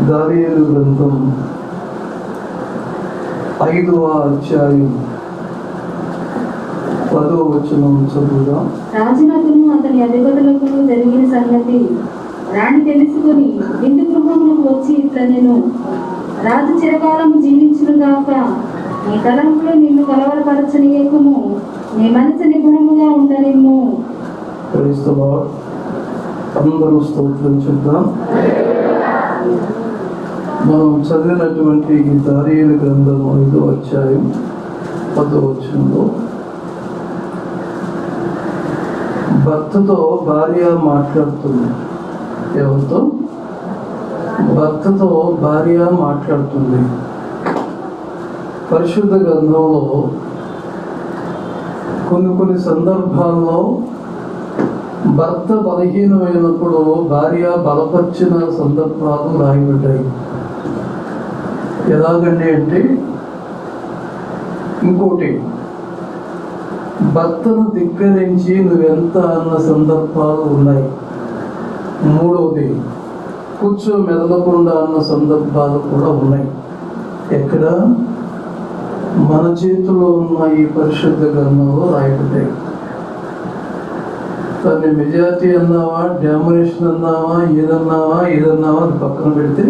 దానియేలు గ్రంథం ఐదవ అధ్యాయం పదో వచనం చదువుదాం రాజునకును అతని అధిపతులకు జరిగిన సంగతి రాణి తెలుసుకొని విందు గృహములకు వచ్చి ఇట్లా నేను రాజు చిరకాలం జీవించును గాక నీ తలంపులు నిన్ను కలవరపరచనీయకుము నీ మనసు నిపుణముగా ఉండనిమ్ము క్రైస్తవ అందరూ స్తోత్రం చెప్దాం మనం చదివినటువంటి ఈ దారియేలు గ్రంథం ఐదో అధ్యాయం పదో వచనంలో భర్తతో భార్య మాట్లాడుతుంది ఎవరితో భర్తతో భార్య మాట్లాడుతుంది పరిశుద్ధ గ్రంథంలో కొన్ని కొన్ని సందర్భాల్లో భర్త బలహీనమైనప్పుడు భార్య బలపరిచిన సందర్భాలు రాయబడ్డాయి ఎలాగండి అంటే ఇంకోటి భర్తను ధిక్కరించి నువ్వెంత అన్న సందర్భాలు ఉన్నాయి మూడవది కూర్చో మెదలకుండా అన్న సందర్భాలు కూడా ఉన్నాయి ఎక్కడ మన చేతిలో ఉన్న ఈ పరిశుద్ధ గ్రంథంలో రాయబడ్డాయి దాన్ని మెజారిటీ అన్నావా డామినేషన్ అన్నావా ఏదన్నావా ఏదన్నావా అది పక్కన పెడితే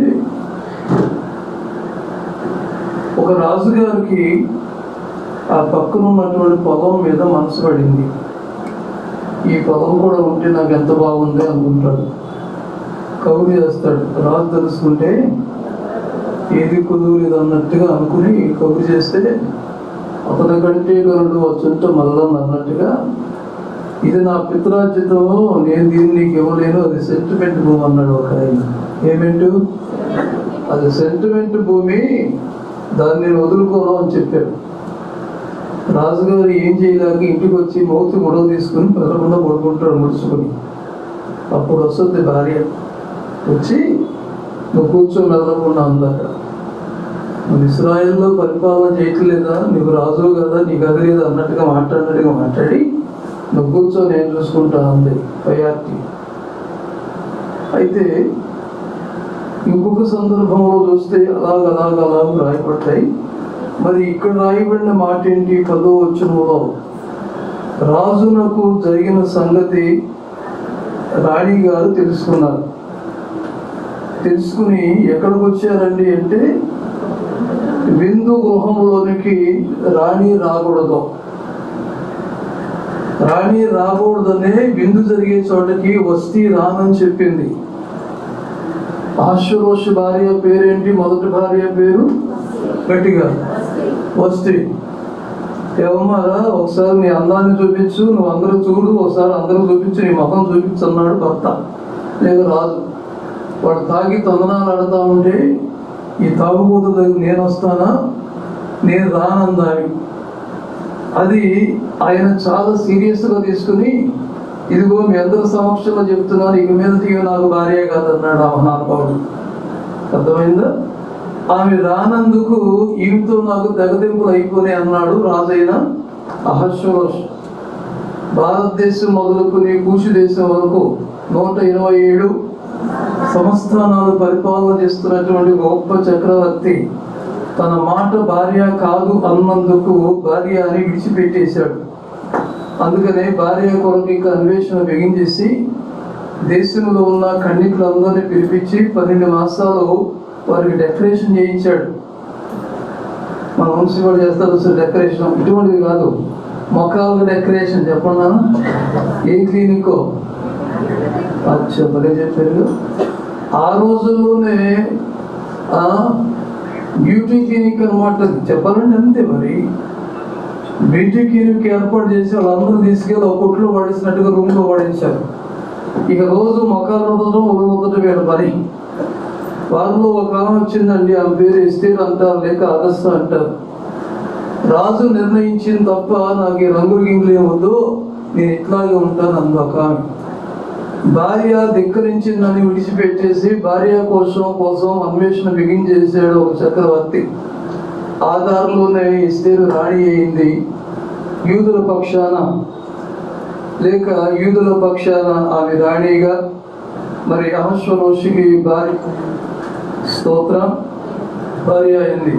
ఒక రాజుగారికి ఆ పక్కన ఉన్నటువంటి పొలం మీద మనసు పడింది ఈ పొలం కూడా ఉంటే నాకు ఎంత బాగుంది అనుకుంటాడు కౌలు చేస్తాడు రాజు తెలుసుకుంటే ఏది కుదురు అన్నట్టుగా అనుకుని కౌలు చేస్తే అతని కంటే గనుడు వచ్చుంటే మళ్ళా అన్నట్టుగా ఇది నా పిత్రార్జితము నేను దీన్ని నీకు ఇవ్వలేను అది సెంటిమెంట్ భూమి అన్నాడు ఒక ఆయన ఏమిటూ అది సెంటిమెంట్ భూమి దాన్ని నేను వదులుకోను అని చెప్పాడు రాజుగారు ఏం చేయలేక ఇంటికి వచ్చి మౌతి గొడవ తీసుకుని పెదరకుండా పడుకుంటాడు ముడుచుకొని అప్పుడు వస్తుంది భార్య వచ్చి నువ్వు కూర్చో మెదలకుండా అందాక నువ్వు ఇస్రాయల్లో పరిపాలన చేయట్లేదా నువ్వు రాజు కదా నీకు అది లేదు అన్నట్టుగా మాట్లాడినట్టుగా మాట్లాడి నువ్వు కూర్చో నేను చూసుకుంటా అంది పయార్టీ అయితే ఇంకొక సందర్భంలో చూస్తే అలాగ అలాగ అలాగ రాయబడ్డాయి మరి ఇక్కడ రాయబడిన మాట ఏంటి పదో వచనంలో రాజునకు జరిగిన సంగతి రాణి గారు తెలుసుకున్నారు తెలుసుకుని ఎక్కడికి వచ్చారండి అంటే విందు గృహంలోనికి రాణి రాకూడదు రాణి రాకూడదనే విందు జరిగే చోటకి వస్తీ రానని చెప్పింది ఆశ్వరోష భార్య పేరేంటి మొదటి భార్య పేరు గట్టిగా వస్తీ ఏమన్నారా ఒకసారి నీ అందాన్ని చూపించు నువ్వు అందరూ చూడు ఒకసారి అందరూ చూపించు నీ ముఖం చూపించు అన్నాడు భర్త లేదు రాజు వాడు తాగి తొందనాలు ఆడుతూ ఉంటే ఈ తాగుబోతు దగ్గర నేను వస్తానా నేను రానందాని అది ఆయన చాలా సీరియస్గా తీసుకుని ఇదిగో మీ అందరి సమక్షంలో చెప్తున్నాను ఇక మీద తీయ నాకు భార్య కాదన్నాడు ఆ మహానుభావుడు అర్థమైందా ఆమె రానందుకు ఈమెతో నాకు తెగదింపులు అయిపోయి అన్నాడు రాజైన అహశ్వరోష్ భారతదేశం మొదలుకుని కూషి దేశం వరకు నూట ఇరవై ఏడు సంస్థానాలు పరిపాలన చేస్తున్నటువంటి గొప్ప చక్రవర్తి తన మాట భార్య కాదు అన్నందుకు భార్య అని విడిచిపెట్టేశాడు అందుకనే భార్య కొరకు ఇంకా అన్వేషణ బిగించేసి దేశంలో ఉన్న ఖండితులందరినీ పిలిపించి పన్నెండు మాసాలు వారికి డెకరేషన్ చేయించాడు మన వంశీ కూడా చేస్తారు సార్ డెకరేషన్ ఇటువంటిది కాదు మొక్కలకు డెకరేషన్ చెప్పండి ఏ క్లినికో అచ్చా భలే చెప్పారు ఆ రోజుల్లోనే ఆ, బ్యూటీ క్లినిక్ అనమాట చెప్పాలంటే అంతే మరి బ్యూటీ క్లినిక్ ఏర్పాటు చేసి వాళ్ళందరూ తీసుకెళ్ళి ఒక కొట్లో పడేసినట్టుగా రూమ్లో పడేశారు ఇక రోజు మొక్కలు రుద్దడం ఒళ్ళు రుద్దడం వీళ్ళ పని వారిలో ఒక ఆమె వచ్చిందండి ఆమె పేరు ఎస్తేర్ అంటారు లేక అగస్త అంటారు రాజు నిర్ణయించింది తప్ప నాకు ఈ రంగులు గింగులు ఏమొద్దు నేను ఇట్లాగే ఉంటాను అందు ఒక ఆమె భార్య ధిక్కరించిందని విడిచిపెట్టేసి భార్య కోసం కోసం అన్వేషణ బిగించేసాడు ఒక చక్రవర్తి ఆ దారిలోనే ఇస్తేరు రాణి అయింది యూదుల పక్షాన లేక యూదుల పక్షాన ఆమె రాణిగా మరి అహశ్వరోషికి భార్య స్తోత్రం భార్య అయింది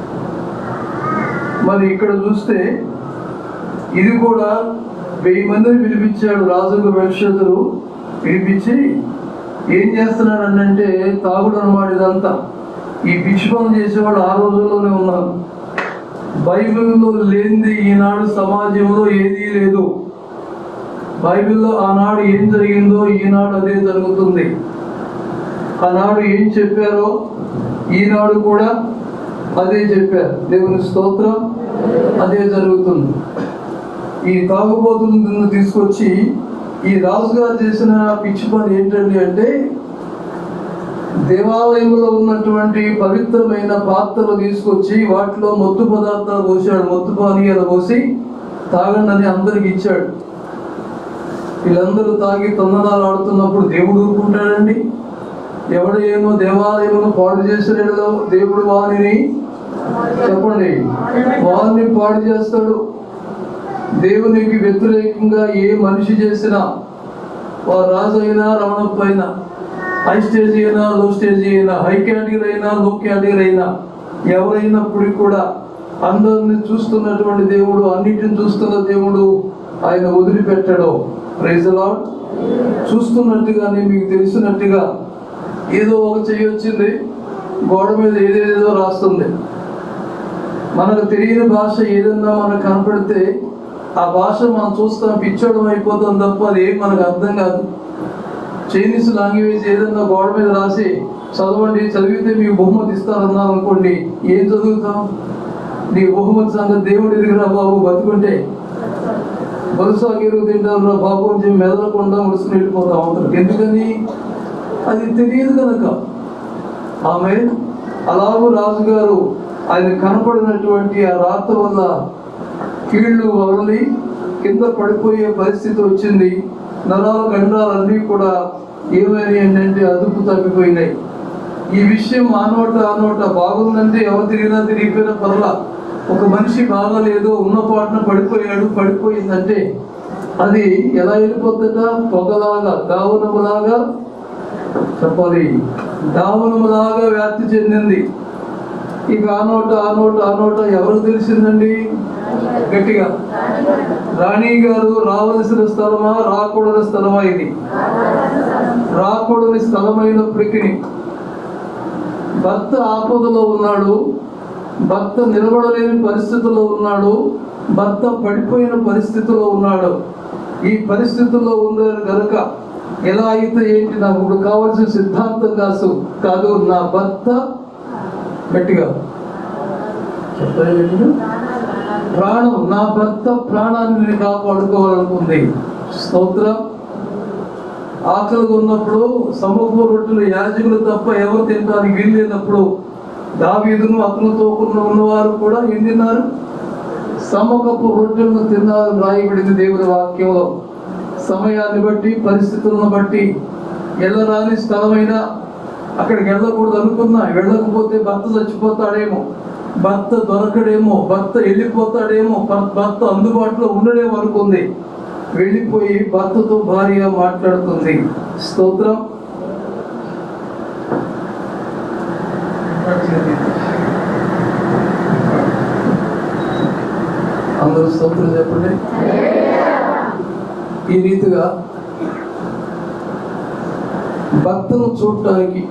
మరి ఇక్కడ చూస్తే ఇది కూడా వెయ్యి మందిని పిలిపించాడు రాజుకు వెక్షతులు పిలిపించి ఏం చేస్తున్నాడు అంటే తాగుడు అనమాట ఇదంతా ఈ పిచ్చి పనులు చేసేవాళ్ళు ఆ రోజుల్లోనే ఉన్నారు బైబిల్లో లేనిది ఈనాడు సమాజంలో ఏదీ లేదు బైబిల్లో ఆనాడు ఏం జరిగిందో ఈనాడు అదే జరుగుతుంది ఆనాడు ఏం చెప్పారో ఈనాడు కూడా అదే చెప్పారు దేవుని స్తోత్రం అదే జరుగుతుంది ఈ తాగుబోతులను తీసుకొచ్చి ఈ రాజుగారు చేసిన పిచ్చి పని ఏంటండి అంటే దేవాలయంలో ఉన్నటువంటి పవిత్రమైన పాత్రలు తీసుకొచ్చి వాటిలో మొత్తు పదార్థాలు పోసాడు మొత్తు పానీయాలు పోసి తాగండి అని అందరికి ఇచ్చాడు వీళ్ళందరూ తాగి తొందరాలు ఆడుతున్నప్పుడు దేవుడు ఊరుకుంటాడండి ఎవడు ఏమో దేవాలయమును పాడు చేసినలో దేవుడు వారిని చెప్పండి వారిని పాడు చేస్తాడు దేవునికి వ్యతిరేకంగా ఏ మనిషి చేసినా వారు రాజు అయినా రమణప్ప అయినా హై స్టేజ్ అయినా లో స్టేజ్ అయినా హై కేటగిరీ అయినా లో కేటగిరీ అయినా ఎవరైనప్పటికీ కూడా అందరిని చూస్తున్నటువంటి దేవుడు అన్నిటిని చూస్తున్న దేవుడు ఆయన వదిలిపెట్టడు ప్రైజ్ లాడ్ చూస్తున్నట్టుగానే మీకు తెలిసినట్టుగా ఏదో ఒక చెయ్యి వచ్చింది గోడ మీద ఏదేదో రాస్తుంది మనకు తెలియని భాష ఏదన్నా మనకు కనపడితే ఆ భాష మనం చూస్తాం పిచ్చోడం అయిపోతాం తప్ప అది ఏం మనకు అర్థం కాదు చైనీస్ లాంగ్వేజ్ ఏదన్నా గోడ మీద రాసి చదవండి చదివితే మీకు బహుమతి ఇస్తారన్నా అనుకోండి ఏం చదువుతాం నీ బహుమతి సంగతి దేవుడి దగ్గర బాబు బతుకుంటే బరుసాగిరు తింటారు బాబు అని చెప్పి మెదలకుండా ముడుచుకుని వెళ్ళిపోతా ఉంటారు ఎందుకని అది తెలియదు కనుక ఆమె అలాగూ రాజుగారు ఆయన కనపడినటువంటి ఆ రాత్రి వల్ల కీళ్లు వరలి కింద పడిపోయే పరిస్థితి వచ్చింది నరాల గండాలన్నీ కూడా ఏమైనాయి ఏంటంటే అదుపు తప్పిపోయినాయి ఈ విషయం ఆ నోట ఆ నోట బాగుందంటే ఎవరు తిరిగినా తిరిగిపోయినా పర్లా ఒక మనిషి బాగాలేదు ఉన్న పాటన పడిపోయాడు పడిపోయిందంటే అది ఎలా వెళ్ళిపోతుందట పొగలాగా దావనములాగా చెప్పాలి దావనములాగా వ్యాప్తి చెందింది ఇక ఆ నోట ఆ నోట ఆ నోట ఎవరికి తెలిసిందండి గట్టిగా రాణి గారు రావలసిన స్థలమా రాకూడని స్థలమా ఇది రాకూడని స్థలమైనప్పటికీ భర్త ఆపదలో ఉన్నాడు భర్త నిలబడలేని పరిస్థితిలో ఉన్నాడు భర్త పడిపోయిన పరిస్థితిలో ఉన్నాడు ఈ పరిస్థితుల్లో ఉందని కనుక ఎలా అయితే ఏంటి నాకు ఇప్పుడు కావాల్సిన సిద్ధాంతం కాదు కాదు నా భర్త గట్టిగా చెప్పాలి గట్టిగా? ప్రాణం నా భర్త ప్రాణాన్ని నేను కాపాడుకోవాలనుకుంది స్తోత్రం ఆకలిగా ఉన్నప్పుడు సమూహ రొట్టెలు యాజకులు తప్ప ఎవరు తినడానికి వీలు లేనప్పుడు దావీదును అతనితో ఉన్న ఉన్నవారు కూడా ఏం తిన్నారు సమూహపు రొట్టెలను తిన్నారు రాయబడింది దేవుని వాక్యంలో సమయాన్ని బట్టి పరిస్థితులను బట్టి వెళ్ళరాని స్థలమైనా అక్కడికి వెళ్ళకూడదు అనుకున్నా వెళ్ళకపోతే భర్త చచ్చిపోతాడేమో భర్త దొరకడేమో భర్త వెళ్ళిపోతాడేమో భర్- భర్త అందుబాటులో ఉండడేమో అనుకుంది వెళ్ళిపోయి భర్తతో భార్య మాట్లాడుతుంది స్తోత్రం అందరూ స్తోత్రం చెప్పండి ఈ రీతిగా భర్తను చూడటానికి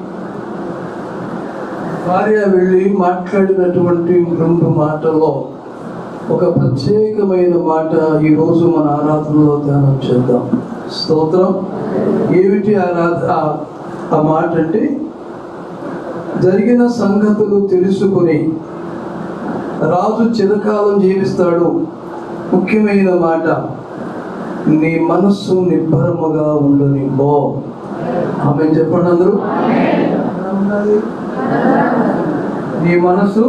భార్య వెళ్ళి మాట్లాడినటువంటి రెండు మాటల్లో ఒక ప్రత్యేకమైన మాట ఈ రోజు మన ఆరాధనలో ధ్యానం చేద్దాం స్తోత్రం ఏమిటి ఆరాధ ఆ- ఆ మాట అంటే జరిగిన సంగతులు తెలుసుకొని రాజు చిరకాలం జీవిస్తాడు ముఖ్యమైన మాట నీ మనస్సు నిబ్బరముగా ఉండని బో ఆమె చెప్పండి అందరూ నీ మనసు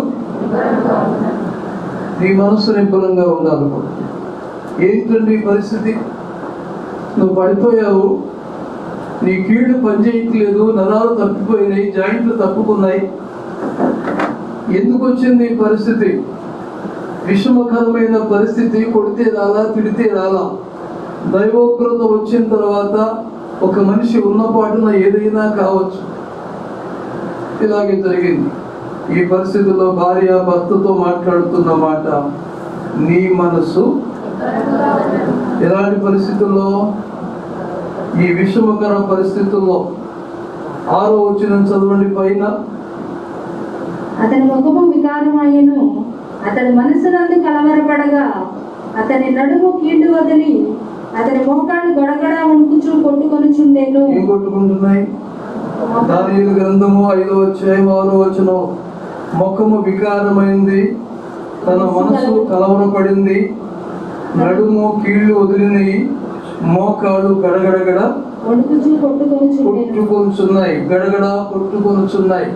నీ మనసు నిబ్బరంగా ఉండాలి ఏంటండి ఈ పరిస్థితి నువ్వు పడిపోయావు నీ కీళ్ళు పనిచేయట్లేదు నరాలు తప్పిపోయినాయి జాయింట్లు తప్పుకున్నాయి ఎందుకు వచ్చింది ఈ పరిస్థితి విషమకరమైన పరిస్థితి కొడితే రాలా తిడితే రాలా దైవోగ్రత వచ్చిన తర్వాత ఒక మనిషి ఉన్న పాటున ఏదైనా కావచ్చు ఇలాగే జరిగింది ఈ పరిస్థితుల్లో భార్య భర్తతో మాట్లాడుతున్న మాట నీ మనసు ఎలాంటి పరిస్థితుల్లో ఈ విషమకర పరిస్థితుల్లో ఆరో వచ్చిన చదవండి పైన అతని ముఖము వికారమాయను అతని మనసునందు కలవరపడగా అతని నడుము కీళ్ళు వదిలి అతని మోకాళ్ళు గొడగడ వణుకుచూ కొట్టుకొనుచుండెను ఏం కొట్టుకుంటున్నాయి దానియేలు గ్రంథము ఐదో అధ్యాయం ఆరో వచనం ముఖము వికారమైంది తన మనసు కలవరపడింది నడుము కీళ్లు వదిలినవి మోకాళ్ళు గడగడగడ వణుకుచూ కొట్టుకొనుచుండెను కొట్టుకొనుచున్నాయి గడగడ కొట్టుకొనుచున్నాయి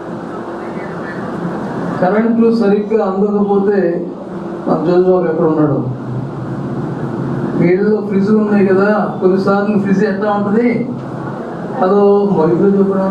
కరెంటు సరిగ్గా అందకపోతే మన జోజోలు ఎక్కడ ఉన్నాడు వీళ్ళలో ఫ్రిడ్జ్లు ఉన్నాయి కదా కొన్నిసార్లు ఫ్రిడ్జ్ ఎట్లా ఉంటుంది అదో మొదలు చెప్పడం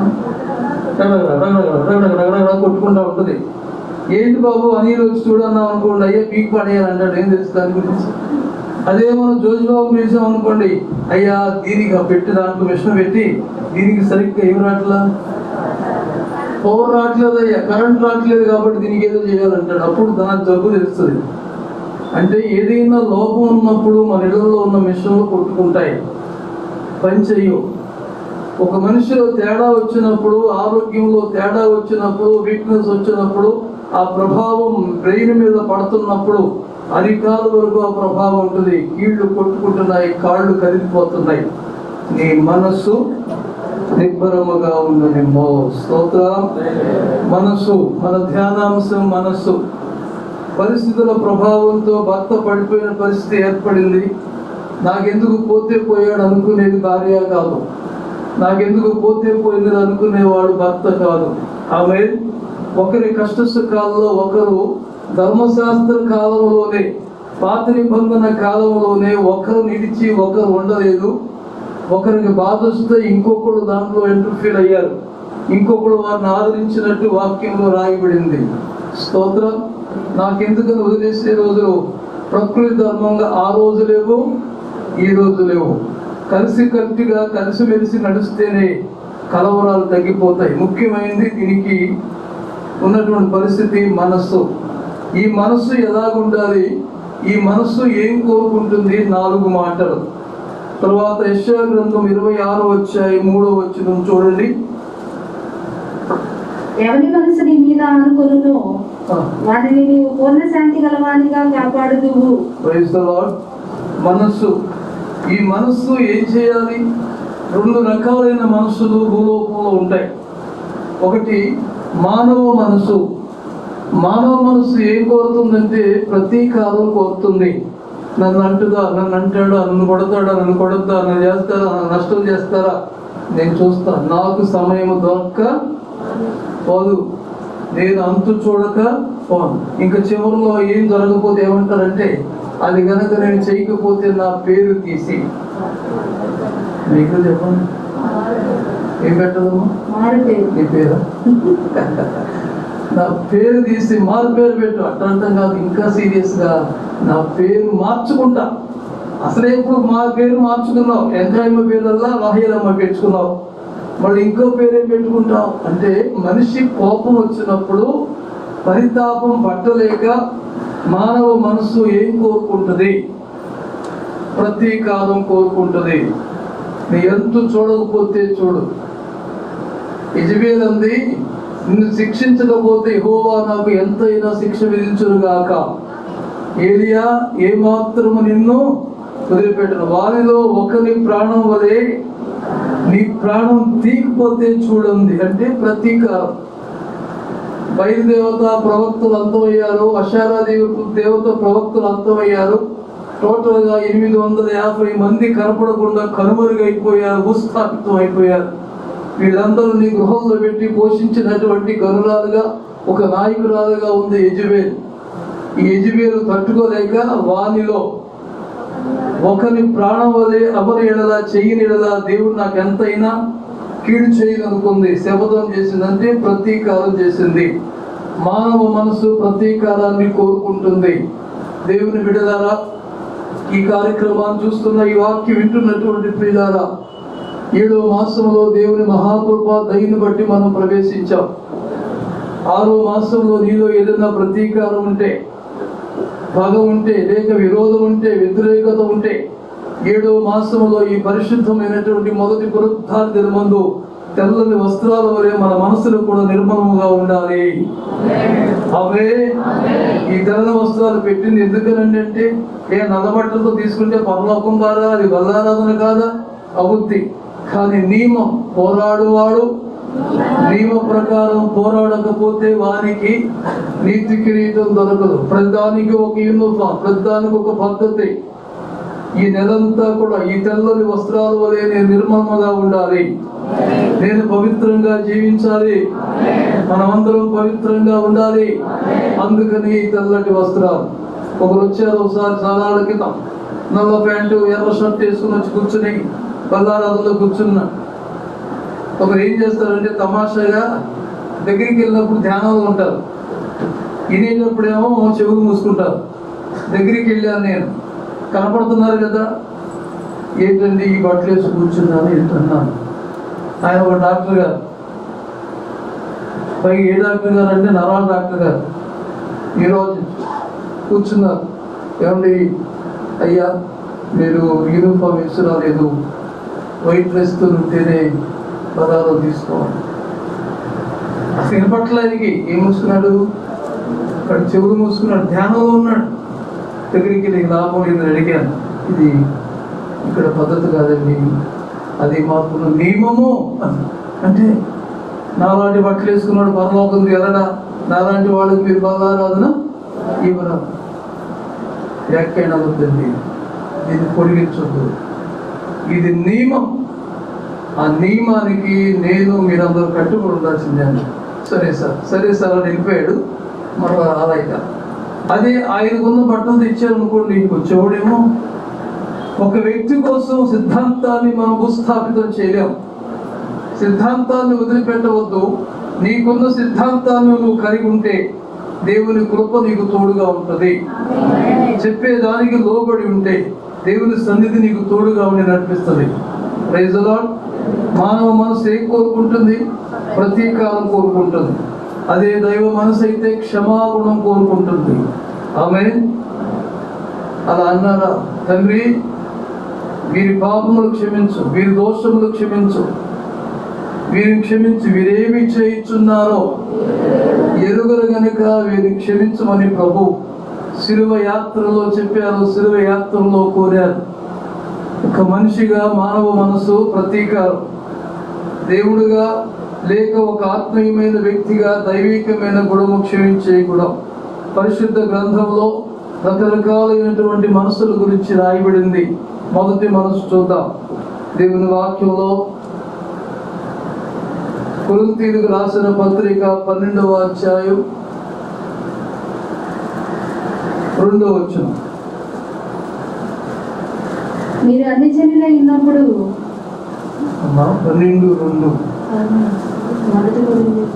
కొట్టుకుంటా ఉంటుంది ఏంటి బాబు అనిల్ వచ్చి చూడన్నాం అనుకోండి అయ్యా పీక్ పడేయాలి అంటాడు ఏం తెలుసు దాని గురించి అదే మనం జోజిబాబు పిలిచాం అనుకోండి అయ్యా దీనికి ఆ పెట్టి దాంట్లో మిషన్ పెట్టి దీనికి సరిగ్గా ఏం రావట్లా పవర్ రావట్లేదు అయ్యా కరెంట్ రావట్లేదు కాబట్టి దీనికి ఏదో చేయాలంటాడు అప్పుడు దాని జబ్బు తెలుస్తుంది అంటే ఏదైనా లోపం ఉన్నప్పుడు మన ఇళ్ళలో ఉన్న మిషన్లు కొట్టుకుంటాయి పని చెయ్యవు ఒక మనిషిలో తేడా వచ్చినప్పుడు ఆరోగ్యంలో తేడా వచ్చినప్పుడు వీక్నెస్ వచ్చినప్పుడు ఆ ప్రభావం బ్రెయిన్ మీద పడుతున్నప్పుడు అరికాల వరకు ఆ ప్రభావం ఉంటుంది కీళ్లు కొట్టుకుంటున్నాయి కాళ్ళు కరిగిపోతున్నాయి నీ మనస్సు నిబ్బరముగా ఉండనేమో స్తోత్ర మనస్సు మన ధ్యానాంశం మనస్సు పరిస్థితుల ప్రభావంతో భర్త పడిపోయిన పరిస్థితి ఏర్పడింది నాకెందుకు పోతే పోయాడు అనుకునేది భార్య కాదు నాకెందుకు పోతే పోయింది అనుకునేవాడు భర్త కాదు ఆమె ఒకరి కష్ట సుఖాల్లో ఒకరు ధర్మశాస్త్ర కాలంలోనే పాత నిబంధన కాలంలోనే ఒకరు నిలిచి ఒకరు ఉండలేదు ఒకరికి బాధ వస్తే ఇంకొకరు దాంట్లో ఇంటర్ఫీర్ అయ్యారు ఇంకొకరు వారిని ఆదరించినట్టు వాక్యంలో రాయబడింది స్తోత్రం నాకెందుకని వదిలేసే రోజులు ప్రకృతి ధర్మంగా ఆ రోజు లేవు ఈ రోజు లేవు కలిసి కట్టుగా కలిసిమెలిసి నడిస్తేనే కలవరాలు తగ్గిపోతాయి ముఖ్యమైనది దీనికి ఉన్నటువంటి పరిస్థితి మనస్సు ఈ మనస్సు ఎలాగుండాలి ఈ మనస్సు ఏం కోరుకుంటుంది నాలుగు మాటలు తర్వాత యశ్యా గ్రంథం ఇరవై ఆరు వచ్చాయి మూడో వచ్చిన చూడండి ఎవరి మనసు నీ మీద ఆనుకొనునో ఆ, వాటిని నీవు పూర్ణ శాంతి గలవానిగా కాపాడుదువు Praise the Lord. మనస్సు ఈ మనస్సు ఏం చేయాలి రెండు రకాలైన మనస్సులు భూలోకంలో ఉంటాయి ఒకటి మానవ మనసు మానవ మనసు ఏం కోరుతుందంటే ప్రతీకారం కోరుతుంది నన్ను అంటుదా నన్ను అంటాడా నన్ను కొడతాడా నన్ను కొడతా నన్ను చేస్తారా నన్ను నష్టం చేస్తారా నేను చూస్తా నాకు సమయం దొరక్క పోదు నేను అంతు చూడక పోను ఇంకా చివరిలో ఏం జరగకపోతే ఏమంటారంటే అది కనుక నేను చేయకపోతే నా పేరు తీసి మీకు చెప్పండి ఏం పెట్టదమ్మా మారుపేరు నీ పేరు నా పేరు తీసి మారు పేరు పెట్టు అట్టంటాం కాదు ఇంకా సీరియస్ గా నా పేరు మార్చుకుంటా అసలే ఇప్పుడు మా పేరు మార్చుకున్నావు ఎంకాయమ్మ పేరల్లా రాహేలమ్మ పెట్టుకున్నావు మళ్ళీ ఇంకో పేరే పెట్టుకుంటావు అంటే మనిషి కోపం వచ్చినప్పుడు పరితాపం పట్టలేక మానవ మనసు ఏం కోరుకుంటుంది ప్రతీకారం కోరుకుంటుంది నీ ఎంతు చూడకపోతే చూడు యజబేలంది నిన్ను శిక్షించకపోతే యెహోవా నాకు ఎంతైనా శిక్ష విధించునుగాక ఏలియా ఏమాత్రము నిన్ను వదిలిపెట్టను వారిలో ఒకరి ప్రాణం వలె నీ ప్రాణం తీయకపోతే చూడండి అంటే ప్రతీకారం బయలుదేవత ప్రవక్తలు అంతమయ్యారు అషారా దేవత దేవత ప్రవక్తలు అంతమయ్యారు టోటల్ గా ఎనిమిది వందల యాభై మంది కనపడకుండా కనుమరుగైపోయారు భూస్థాపితం అయిపోయారు వీళ్ళందరూ నీ గృహంలో పెట్టి పోషించినటువంటి గనురాలుగా ఒక నాయకురాలుగా ఉంది యజుబేల్ ఈ యజుబేలు తట్టుకోలేక వానిలో ఒకరి ప్రాణం వలె అమరు ఎడలా చెయ్యని ఎడలా దేవుడు నాకు ఎంతైనా కీడు చేయగలుగుతుంది శపథం చేసిందంటే ప్రతీకారం చేసింది మానవ మనసు ప్రతీకారాన్ని కోరుకుంటుంది దేవుని విడదారా ఈ కార్యక్రమాన్ని చూస్తున్న ఈ వాక్యం వింటున్నటువంటి ప్రియులారా ఏడో మాసంలో దేవుని మహాకృప దయని బట్టి మనం ప్రవేశించాం ఆరో మాసంలో నీలో ఏదైనా ప్రతీకారం ఉంటే పగ ఉంటే లేక విరోధం ఉంటే వ్యతిరేకత ఉంటే ఏడో మాసంలో ఈ పరిశుద్ధమైనటువంటి మొదటి పునరుద్ధార దినమందు తెల్లని వస్త్రాల వలె మన మనసులు కూడా నిర్మలముగా ఉండాలి అవే ఈ తెల్ల వస్త్రాలు పెట్టింది ఎందుకనండి అంటే ఏ నల్లబట్టలతో తీసుకుంటే పరలోకం కాదా అది బల్లారాధన కాదా అవుద్ది కానీ నియమం పోరాడువాడు నియమ ప్రకారం పోరాడకపోతే వారికి నీతి కిరీటం దొరకదు ప్రతిదానికి ఒక యూనిఫామ్ ప్రతిదానికి ఒక పద్ధతి ఈ నెలంతా కూడా ఈ తెల్లని వస్త్రాల వలె నేను నిర్మలంగా ఉండాలి నేను పవిత్రంగా జీవించాలి మనమందరం పవిత్రంగా ఉండాలి అందుకని ఈ తెల్లటి వస్త్రాలు ఒకరు వచ్చారు ఒకసారి చాలా ఏళ్ల క్రితం నల్ల ప్యాంటు ఎర్ర షర్ట్ వేసుకుని వచ్చి కూర్చుని బల్లారాధనలో కూర్చున్నా ఒకరు ఏం చేస్తారంటే తమాషాగా దగ్గరికి వెళ్ళినప్పుడు ధ్యానంలో ఉంటారు వినేటప్పుడేమో చెవులు మూసుకుంటారు దగ్గరికి వెళ్ళాను నేను కనపడుతున్నారు కదా ఏంటండి ఈ బట్టలు వేసి కూర్చున్నాను ఏంటన్నాను ఆయన ఒక డాక్టర్ గారు పైగా ఏ డాక్టర్ గారు అంటే నరాల డాక్టర్ గారు ఈరోజు కూర్చున్నారు ఏమండి అయ్యా మీరు యూనిఫామ్ వేసి రాలేదు వైట్ డ్రెస్తో ఉంటేనే పదాలు తీసుకోవాలి అసలు వినపట్లేనికి ఏం మూసుకున్నాడు అక్కడ చెవులు మూసుకున్నాడు ధ్యానంలో ఉన్నాడు దగ్గరికి వెళ్ళి లాభం లేదు అడిగాను ఇది ఇక్కడ పద్ధతి కాదండి అది మాకు నియమము అన్న. అంటే నాలాంటి బట్టలు వేసుకున్నాడు పరలోకం ఎరడా నాలాంటి వాళ్ళకి మీరు బలారాధన ఇవ్వరా వ్యాఖ్యానం అవుతుంది దీన్ని పొడిగించొద్దు ఇది నియమం ఆ నియమానికి నేను మీరందరూ కట్టుబడి ఉండాల్సిందే అని సరే సార్ సరే సార్ అని వెళ్ళిపోయాడు మరలా రాలయ్య అదే ఆయనకున్న బట్టలు తెచ్చారు అనుకోండి వచ్చేవాడేమో ఒక వ్యక్తి కోసం సిద్ధాంతాన్ని మనం భూస్థాపితం చేయలేం సిద్ధాంతాన్ని వదిలిపెట్టవద్దు నీకున్న సిద్ధాంతాన్ని నువ్వు కలిగి ఉంటే దేవుని కృప నీకు తోడుగా ఉంటుంది చెప్పేదానికి లోబడి ఉంటే దేవుని సన్నిధి నీకు తోడుగా ఉండి నడిపిస్తుంది ప్రైజ్ లార్డ్ మానవ మనసు ఏం కోరుకుంటుంది ప్రతీకారం కోరుకుంటుంది అదే దైవ మనసు అయితే క్షమాగుణం కోరుకుంటుంది ఆమె అలా అన్నారా తండ్రి వీరి పాపములు క్షమించు వీరి దోషములు క్షమించు వీరిని క్షమించి వీరేమి చేయించున్నారో ఎరుగరు గనుక వీరిని క్షమించమని ప్రభు శిలువ యాత్రలో చెప్పారు శిలువ యాత్రలో కోరారు ఒక మనిషిగా మానవ మనసు ప్రతీకారం దేవుడుగా లేక ఒక ఆత్మీయమైన వ్యక్తిగా దైవికమైన గుణము క్షమించే గుణం పరిశుద్ధ గ్రంథంలో రకరకాలైనటువంటి మనసుల గురించి రాయబడింది మొదటి మనసు చూద్దాం దేవుని వాక్యంలో కొరింథీయులకు రాసిన పత్రిక పన్నెండవ అధ్యాయం రెండవ వచనం మీరు అన్ని జనులై ఉన్నప్పుడు అమ్మా, పన్నెండు రెండు మొదటి కొరింథీ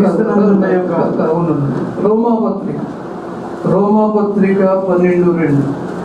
రోమా పత్రిక రోమా పత్రిక పన్నెండు రెండు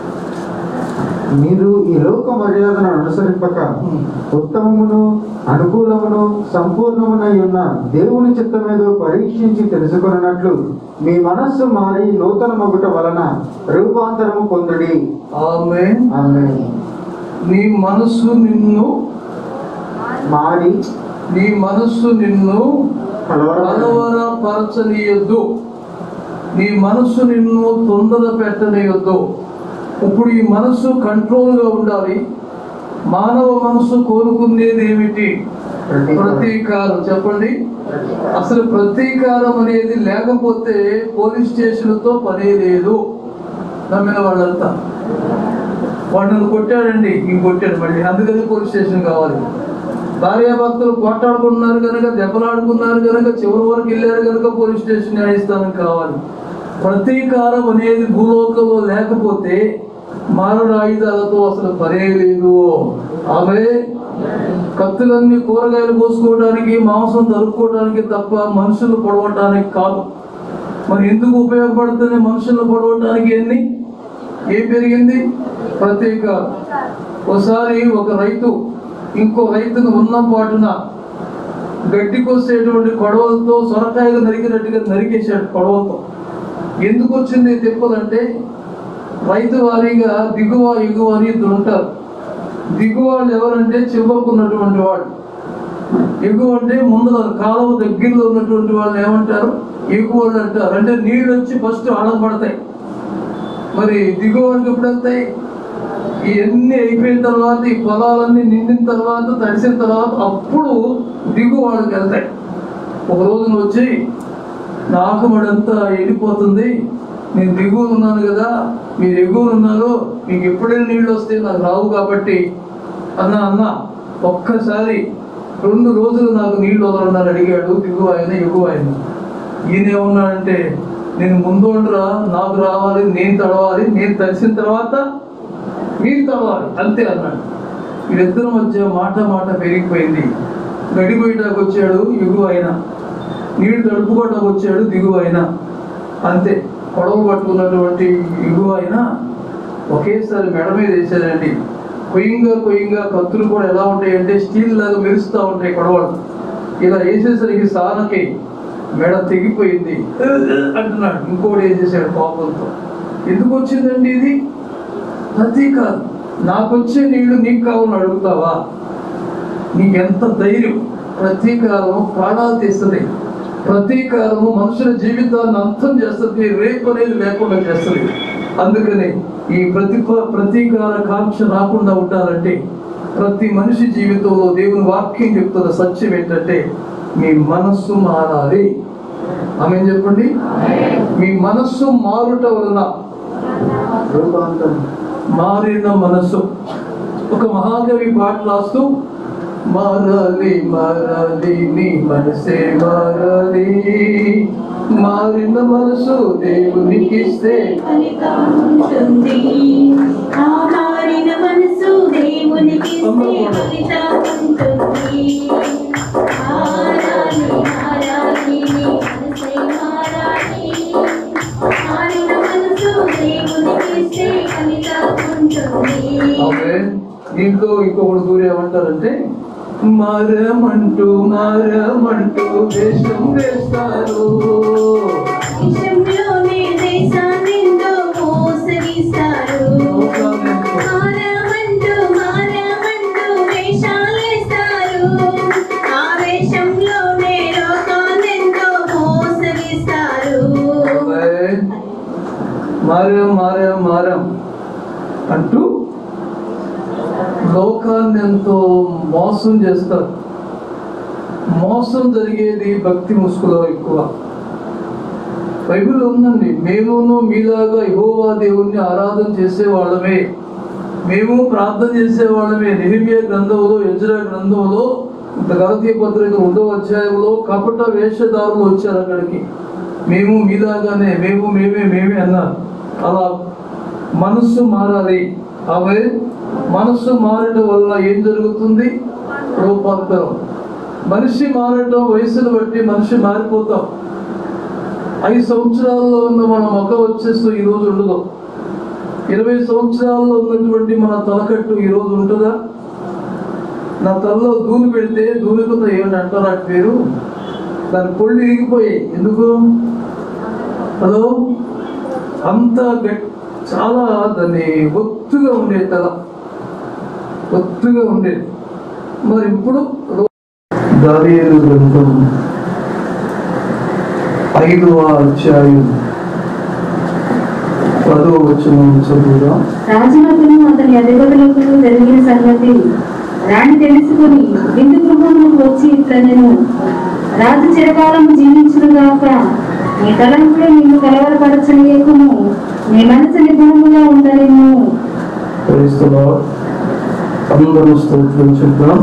మీరు ఈ లోక మర్యాదను అనుసరింపక ఉత్తమమును అనుకూలమును సంపూర్ణమునై ఉన్న దేవుని చిత్తమేదో పరీక్షించి తెలుసుకున్నట్లు మీ మనస్సు మారి నూతన మొగుట వలన రూపాంతరము పొందుడి ఆమె ఆమె నీ మనస్సు నిన్ను మారి నీ మనస్సు నిన్ను కలవరపడ కలవరపరచనీయొద్దు నీ మనస్సు నిన్ను తొందర పెట్టనీయొద్దు ఇప్పుడు ఈ మనస్సు కంట్రోల్గా ఉండాలి మానవ మనస్సు కోరుకునేది ఏమిటి ప్రతీకారం చెప్పండి అసలు ప్రతీకారం అనేది లేకపోతే పోలీస్ స్టేషన్తో పనే లేదు నమ్మిన వాళ్ళంతా వాడిని కొట్టాడండి ఇంక కొట్టాడు మళ్ళీ అందుకని పోలీస్ స్టేషన్ కావాలి భార్యాభర్తలు కొట్టాడుకున్నారు కనుక దెబ్బలాడుకున్నారు కనుక చివరి వరకు వెళ్ళారు కనుక పోలీస్ స్టేషన్ న్యాయస్థానం కావాలి ప్రతీకారం అనేది భూలోకంలో లేకపోతే మారణ ఆయుధాలతో అసలు పనే లేదు ఆమె కత్తులన్నీ కూరగాయలు కోసుకోవడానికి మాంసం తరుక్కోవడానికి తప్ప మనుషులు పొడవటానికి కాదు మరి ఎందుకు ఉపయోగపడుతుంది మనుషులను పొడవటానికి ఎన్ని ఏం పెరిగింది ప్రత్యేక ఒకసారి ఒక రైతు ఇంకో రైతును ఉన్న పాటున గడ్డి కోసేటువంటి కొడవలతో సొరకాయలు నరికినట్టుగా నరికేశాడు కొడవలతో ఎందుకు వచ్చింది ఈ తిప్పలంటే రైతు వారీగా దిగువ ఎగువ అని ఇద్దరు ఉంటారు దిగువ వాళ్ళు ఎవరంటే చివరకున్నటువంటి వాడు ఎగువ అంటే ముందర కాలువ దగ్గరలో ఉన్నటువంటి వాళ్ళు ఏమంటారు ఎగువ వాళ్ళు అంటారు అంటే నీళ్ళు వచ్చి ఫస్ట్ ఆడం పడతాయి మరి దిగువకి ఎప్పుడు వెళ్తాయి ఇవన్నీ అయిపోయిన తర్వాత ఈ పొలాలన్నీ నిండిన తర్వాత తడిసిన తర్వాత అప్పుడు దిగువాడికి వెళ్తాయి ఒక రోజున వచ్చి నా ఆకుమడంతా ఎండిపోతుంది నేను దిగువన ఉన్నాను కదా మీరు ఎగువన ఉన్నారు మీకు ఎప్పుడైనా నీళ్ళు వస్తే నాకు రావు కాబట్టి అన్న అన్న ఒక్కసారి రెండు రోజులు నాకు నీళ్ళు వదలన్నారు అడిగాడు దిగువ ఆయన ఎగువ ఆయన ఈయన ఏమన్నాడంటే నేను ముందు ఉండరా నాకు రావాలి నేను తడవాలి నేను తడిసిన తర్వాత మీరు తడవాలి అంతే అన్నాడు వీరిద్దరి మధ్య మాట మాట పెరిగిపోయింది గడిపోయటానికి వచ్చాడు ఎగువ ఆయన నీళ్లు తడుపుకోవడానికి వచ్చాడు దిగువ ఆయన అంతే పొడవు పట్టుకున్నటువంటి ఎగువ ఆయన ఒకేసారి మెడ మీద వేసాడండి కొయ్యంగా కొయ్యంగా కత్తులు కూడా ఎలా ఉంటాయి అంటే స్టీల్ లాగా మెరుస్తూ ఉంటాయి కొడవలు ఇలా వేసేసరికి సానకి మెడ తెగిపోయింది అంటున్నాడు ఇంకోటి వేసేసాడు కోపంతో ఎందుకు వచ్చిందండి ఇది ప్రతీకారం నాకు వచ్చే నీళ్లు నీకు కావాలని అడుగుతావా నీకెంత ధైర్యం ప్రతీకారం ప్రాణాలు తీస్తుంది ప్రతీకారము మనుషుల జీవితాన్ని అంతం చేస్తుంది రేపు అనేది లేకుండా చేస్తుంది అందుకని ఈ ప్రతిభ ప్రతీకార కాంక్ష రాకుండా ఉండాలంటే ప్రతి మనిషి జీవితంలో దేవుని వాక్యం చెప్తున్న సత్యం ఏంటంటే మీ మనస్సు మారాలి ఆమె చెప్పండి మీ మనస్సు మారుట వలన రూపాంతరం మారిన మనసు ఒక మహాకవి పాట రాస్తూ మారాలి మారాలి నీ మనసే మారాలి మారిన మనసు దేవునికి ఇస్తే ఫలితం ఉంటుంది ఆ మారిన మనసు దేవునికి ఇస్తే ఫలితం ఉంటుంది మారాలి మారాలి నీ మనసే మారాలి మారిన మనసు దేవునికి ఇస్తే ఫలితం ఉంటుంది ఆమె దీంట్లో ఇంకొకటి దూరం ఏమంటారంటే మారమంటూ మారమంటూ దేశం వేస్తారు దేశంలోనే దేశాన్నెందో మోసగిస్తారు మారమంటూ మారమంటూ వేషాలేస్తారు ఆ వేషంలోనే లోకాన్నెంతో మోసగిస్తారు మారాం మారాం మారాం అంటూ లోకాన్ని ఎంతో మోసం చేస్తారు మోసం జరిగేది భక్తి ముసుగులో ఎక్కువ బైబిల్ ఉందండి మేమును మీలాగా యెహోవా దేవుణ్ణి ఆరాధన చేసే వాళ్ళమే మేము ప్రార్థన చేసే వాళ్ళమే నిహిమియా గ్రంథంలో యజ్రా గ్రంథంలో గలతీయ పత్రిక రెండో అధ్యాయంలో కపట వేషధారులు వచ్చారు అక్కడికి మేము మీలాగానే మేము మేమే మేమే అన్నారు అలా మనస్సు మారాలి ఆమె మనస్సు మారడం వల్ల ఏం జరుగుతుంది రూపాంతరం మనిషి మారటం వయసును బట్టి మనిషి మారిపోతాం ఐదు సంవత్సరాల్లో ఉన్న మన ముఖం వచ్చేస్తూ ఈ రోజు ఉండదు ఇరవై సంవత్సరాల్లో ఉన్నటువంటి మన తలకట్టు ఈ రోజు ఉంటుందా నా తలలో దూని పెడితే దూనికుతో ఏమని అంటారు ఆ పేరు దాని పొళ్ళు ఇరిగిపోయాయి ఎందుకు హలో అంత గట్- చాలా దాన్ని ఒత్తుగా ఉండేది తల ఒత్తుగా ఉండేది మరి ఇప్పుడు దారియేలు గ్రంథం ఐదవ అధ్యాయం పదో వచనం చదువుదాం రాజునకును అతని అధిపతులకు జరిగిన సంగతి రాణి తెలుసుకుని విందు గృహంలోకి వచ్చి ఇట్లా నేను రాజు చిరకాలం జీవించునుగాక నీ తలంపులు నిన్ను కలవరపరచనీయకుము నీ మనసు నిపుణముగా ఉండలేము క్రైస్తవ అందరూ స్తోత్రం చెప్తాం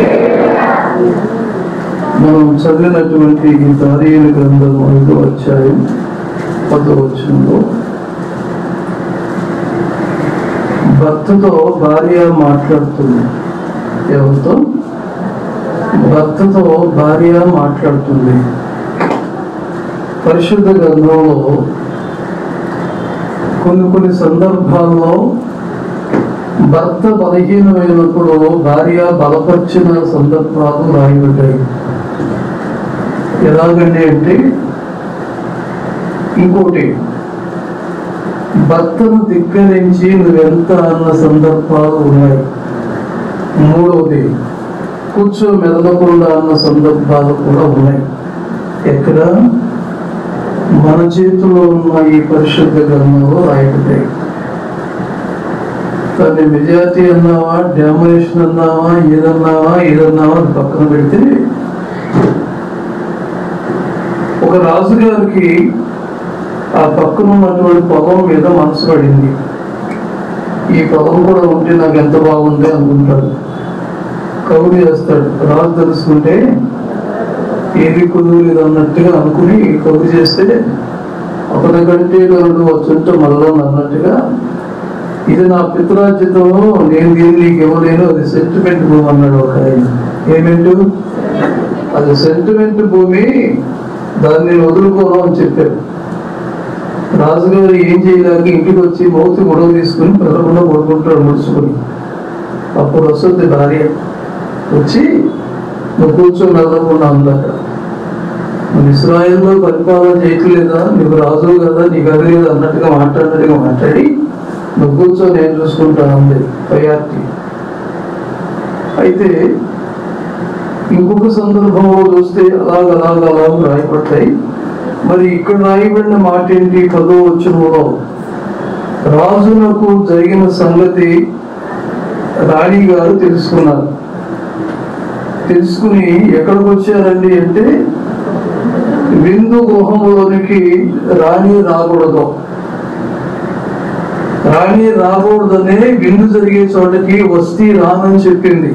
మనం చదివినటువంటి ఈ దారియేలు గ్రంథం ఐదో అధ్యాయం పదో వచనంలో భర్తతో భార్య మాట్లాడుతుంది ఎవరితో భర్తతో భార్య మాట్లాడుతుంది పరిశుద్ధ గ్రంథంలో కొన్ని కొన్ని సందర్భాల్లో భర్త బలహీనమైనప్పుడు భార్య బలపరిచిన సందర్భాలు రాయబడ్డాయి ఎలాగండి అంటే ఇంకోటి భర్తను ధిక్కరించి నువ్వెంత అన్న సందర్భాలు ఉన్నాయి మూడవది కూర్చో మెదలకుండా అన్న సందర్భాలు కూడా ఉన్నాయి ఎక్కడ మన చేతిలో ఉన్న ఈ పరిశుద్ధ గ్రంథంలో రాయబడ్డాయి దాన్ని మెజార్టీ అన్నావా డామినేషన్ అన్నావా ఏదన్నావా ఏదన్నావా అని పక్కన పెడితే ఒక రాజుగారికి ఆ పక్కన ఉన్నటువంటి పొలం మీద మనసు పడింది ఈ పొలం కూడా ఉంటే నాకు ఎంత బాగుంది అనుకుంటాడు కవులు చేస్తాడు రాజు తెలుసుకుంటే ఏది కుదురు అన్నట్టుగా అనుకుని కవులు చేస్తే అతని కంటే గరుడు వచ్చుంటే మళ్ళా అన్నట్టుగా ఇది నా పితరాజ్యతం నేను దీన్ని నీకు ఇవ్వలేను అది సెంటిమెంట్ భూమి అన్నాడు ఒక ఆయన ఏమేంటు అది సెంటిమెంట్ భూమి దాన్ని నేను వదులుకోను అని చెప్పారు రాజుగారు ఏం చేయలేక ఇంటికి వచ్చి మౌతి గొడవ తీసుకుని పిల్లకుండా కొడుకుంటాడు ముడుచుకుని అప్పుడు వస్తుంది భార్య వచ్చి నువ్వు కూర్చొని వెళ్ళకుండా ఉందట నువ్వు ఇస్రాయల్లో పరిపాలన చేయట్లేదా నువ్వు రాజు కదా నీకు అది లేదు అన్నట్టుగా మాట్లాడినట్టుగా మాట్లాడి నువ్వు కూర్చొని నేను చూసుకుంటాను అంది ప్రయారిటీ అయితే ఇంకొక సందర్భంలో చూస్తే అలాగ అలాగ అలాగ రాయబడతాయి మరి ఇక్కడ రాయబడిన మాట ఏంటి పదో వచనంలో రాజునకు జరిగిన సంగతి రాణి గారు తెలుసుకున్నారు తెలుసుకుని ఎక్కడికి వచ్చారండి అంటే విందు గృహంలోనికి రాణి రాకూడదు రాణి రాకూడదనే విందు జరిగే చోటకి వస్తీ రానని చెప్పింది